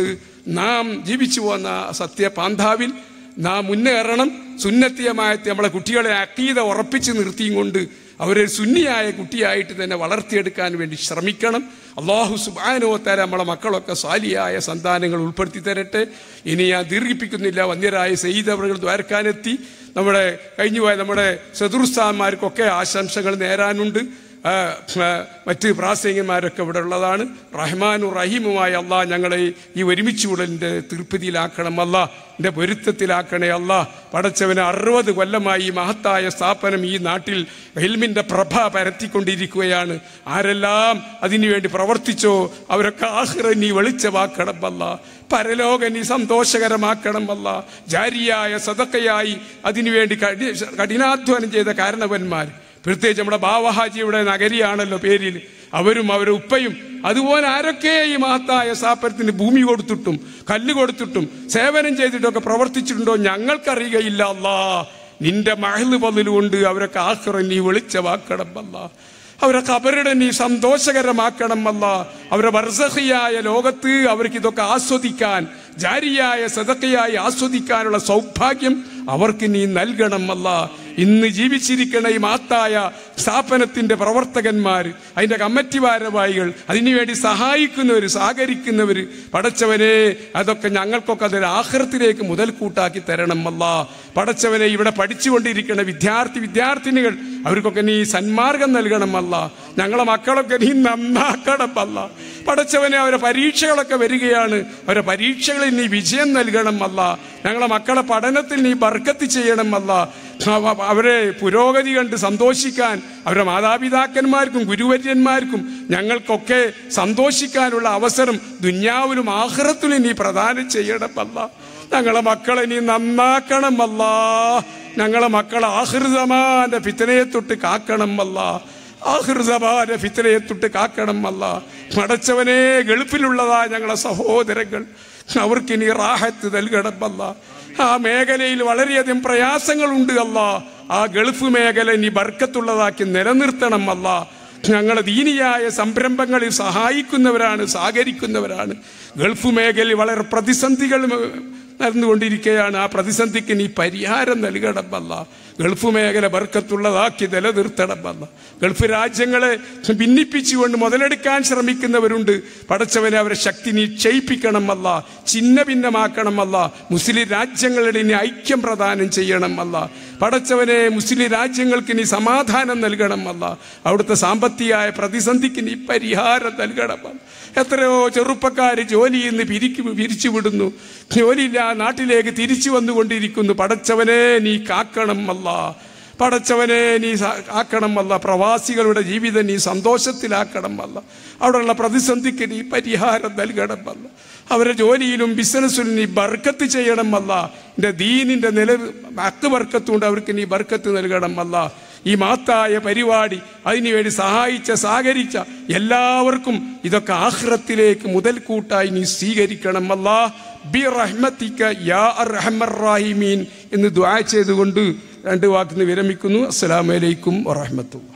നാം ജീവിച്ചു പോന്ന സത്യ പാന്താവിൽ നാം മുന്നേറണം സുന്നത്തിയമായത്തെ നമ്മളെ കുട്ടികളെ അക്കീത ഉറപ്പിച്ച് നിർത്തിയും കൊണ്ട് അവരെ സുന്നിയായ കുട്ടിയായിട്ട് തന്നെ വളർത്തിയെടുക്കാൻ വേണ്ടി ശ്രമിക്കണം അള്ളാഹു സുബാനോത്താര നമ്മളെ മക്കളൊക്കെ സാലിയായ സന്താനങ്ങൾ ഉൾപ്പെടുത്തി തരട്ടെ ഇനി ഞാൻ ദീർഘിപ്പിക്കുന്നില്ല വന്യരായ സെയ്ദ് അവർ ദ്വാരക്കാനെത്തി നമ്മുടെ കഴിഞ്ഞുപോയ നമ്മുടെ ചതുർസ്ഥാന്മാർക്കൊക്കെ ആശംസകൾ നേരാനുണ്ട് ആ, ആ, മറ്റ് പ്രാസംഗികന്മാരൊക്കെ ഇവിടെ ഉള്ളതാണ് റഹ്മാനും റഹീമുമായ അള്ളാഹ് ഞങ്ങളെ ഈ ഒരുമിച്ച് കൂടലിൻ്റെ തീർപ്പതിയിലാക്കണം അല്ല എൻ്റെ പൊരുത്തത്തിലാക്കണേ അല്ല പടച്ചവന് അറുപത് കൊല്ലമായി ഈ മഹത്തായ സ്ഥാപനം ഈ നാട്ടിൽ ഹെൽമിൻ്റെ പ്രഭ പരത്തിക്കൊണ്ടിരിക്കുകയാണ് ആരെല്ലാം അതിനുവേണ്ടി പ്രവർത്തിച്ചോ അവരൊക്കെ ആഹ്റ നീ വെളിച്ചമാക്കണം അല്ല പരലോക നീ സന്തോഷകരമാക്കണം അല്ല ജാരിയായ സതക്കയായി അതിനുവേണ്ടി കഠി- കഠിനാധ്വാനം ചെയ്ത കാരണവന്മാർ പ്രത്യേകിച്ച് നമ്മുടെ ബാവഹാജിയുടെ നഗരിയാണല്ലോ പേരിൽ അവരും അവരുടെ ഉപ്പയും അതുപോലെ ആരൊക്കെ ഈ മഹത്തായ സ്ഥാപനത്തിന് ഭൂമി കൊടുത്തിട്ടും കല്ല് കൊടുത്തിട്ടും സേവനം ചെയ്തിട്ടൊക്കെ പ്രവർത്തിച്ചിട്ടുണ്ടോ ഞങ്ങൾക്കറിയുകയില്ല അല്ലാ നിന്റെ മഹല് പതിലുകൊണ്ട് അവരൊക്കെ ആഹ്റ നീ വെളിച്ചമാക്കണം അല്ലാ അവരെ കബരുടെ നീ സന്തോഷകരമാക്കണം അല്ല അവരെ വർസഹിയായ ലോകത്ത് അവർക്ക് ഇതൊക്കെ ആസ്വദിക്കാൻ ജാരിയായ സതക്കയായി ആസ്വദിക്കാനുള്ള സൗഭാഗ്യം അവർക്ക് നീ നൽകണം അല്ല ഇന്ന് ജീവിച്ചിരിക്കണ ഈ മാത്തായ സ്ഥാപനത്തിന്റെ പ്രവർത്തകന്മാർ അതിന്റെ കമ്മിറ്റി ഭാരവാഹികൾ അതിനുവേണ്ടി സഹായിക്കുന്നവർ സഹകരിക്കുന്നവർ പടച്ചവനെ അതൊക്കെ ഞങ്ങൾക്കൊക്കെ അതൊരു ആഹൃത്തിലേക്ക് മുതൽക്കൂട്ടാക്കി തരണം അല്ല പടച്ചവനെ ഇവിടെ പഠിച്ചുകൊണ്ടിരിക്കുന്ന വിദ്യാർത്ഥി വിദ്യാർത്ഥിനികൾ അവർക്കൊക്കെ നീ സന്മാർഗം നൽകണം അല്ല ഞങ്ങളെ മക്കളൊക്കെ നീ നന്നാക്കണം അല്ല പടച്ചവനെ അവരെ പരീക്ഷകളൊക്കെ വരികയാണ് അവരെ പരീക്ഷകളിൽ നീ വിജയം നൽകണം അല്ല ഞങ്ങളെ മക്കളെ പഠനത്തിൽ നീ ബർക്കത്ത് ചെയ്യണം അല്ല അവ- അവരെ പുരോഗതി കണ്ട് സന്തോഷിക്കാൻ അവരുടെ മാതാപിതാക്കന്മാർക്കും ഗുരുവര്യന്മാർക്കും ഞങ്ങൾക്കൊക്കെ സന്തോഷിക്കാനുള്ള അവസരം ദുന്യാവിലും ആഹ്റത്തിലും നീ പ്രദാനം ചെയ്യണമല്ല ഞങ്ങളെ മക്കളെ നീ നന്നാക്കണമല്ല ഞങ്ങളെ മക്കളെ ആഹൃതമാന്റെ ഫിത്തനയെ തൊട്ട് കാക്കണമല്ല ആഹൃതമാന്റെ ഫിത്തനയെ തൊട്ട് കാക്കണമല്ല മടച്ചവനെ ഗൾഫിലുള്ളതാ ഞങ്ങളെ സഹോദരങ്ങൾ അവർക്ക് ഇനി റാഹത്ത് നൽകണമല്ല ആ മേഖലയിൽ വളരെയധികം പ്രയാസങ്ങളുണ്ട് അല്ല ആ ഗൾഫ് മേഖല ഇനി ബർക്കത്തുള്ളതാക്കി നിലനിർത്തണം അല്ല ഞങ്ങളെ ദീനിയായ സംരംഭങ്ങളിൽ സഹായിക്കുന്നവരാണ് സഹകരിക്കുന്നവരാണ് ഗൾഫ് മേഖലയിൽ വളരെ പ്രതിസന്ധികൾ നടന്നുകൊണ്ടിരിക്കുകയാണ് ആ പ്രതിസന്ധിക്ക് നീ പരിഹാരം നൽകണമല്ല ഗൾഫ് മേഖല ബർക്കത്തുള്ളതാക്കി നിലനിർത്തണമല്ല ഗൾഫ് രാജ്യങ്ങളെ ഭിന്നിപ്പിച്ചുകൊണ്ട് മുതലെടുക്കാൻ ശ്രമിക്കുന്നവരുണ്ട് പടച്ചവനെ അവരെ ശക്തി നീ ക്ഷയിപ്പിക്കണമല്ല ചിഹ്ന ഭിന്നമാക്കണമല്ല മുസ്ലിം രാജ്യങ്ങളുടെ ഇനി ഐക്യം പ്രദാനം ചെയ്യണമല്ല പടച്ചവനെ മുസ്ലിം രാജ്യങ്ങൾക്ക് നീ സമാധാനം നൽകണമല്ല അവിടുത്തെ സാമ്പത്തികമായ പ്രതിസന്ധിക്ക് നീ പരിഹാരം നൽകണമല്ല എത്രയോ ചെറുപ്പക്കാർ ജോലിയിൽ നിന്ന് പിരിക്കു പിരിച്ചുവിടുന്നു ജോലിയില്ല നാട്ടിലേക്ക് തിരിച്ചു വന്നുകൊണ്ടിരിക്കുന്നു പടച്ചവനെ നീ കാക്കണം അല്ല പടച്ചവനെ നീ സ- ആക്കണം അല്ല പ്രവാസികളുടെ ജീവിതം നീ സന്തോഷത്തിലാക്കണം അല്ല അവിടെയുള്ള പ്രതിസന്ധിക്ക് നീ പരിഹാരം നൽകണം അല്ല അവരുടെ ജോലിയിലും ബിസിനസ്സിലും നീ ബർക്കത്ത് ചെയ്യണം അല്ല എൻ്റെ ദീനിൻ്റെ നില അക്ക് ബർക്കത്തുണ്ട് അവർക്ക് നീ ബർക്കത്ത് നൽകണം അല്ല ഈ മാത്തായ പരിപാടി അതിനുവേണ്ടി സഹായിച്ച സഹകരിച്ച എല്ലാവർക്കും ഇതൊക്കെ ആഹ്റത്തിലേക്ക് മുതൽക്കൂട്ടായി നീ സ്വീകരിക്കണം അല്ല ബി റഹ്മത്തിക്ക യാ അർഹമർ റാഹിമീൻ എന്ന് ദ്വാ ചെയ്തുകൊണ്ട് രണ്ട് വാക്കിന് വിരമിക്കുന്നു അസ്സലാമലൈക്കും വറഹമത്തു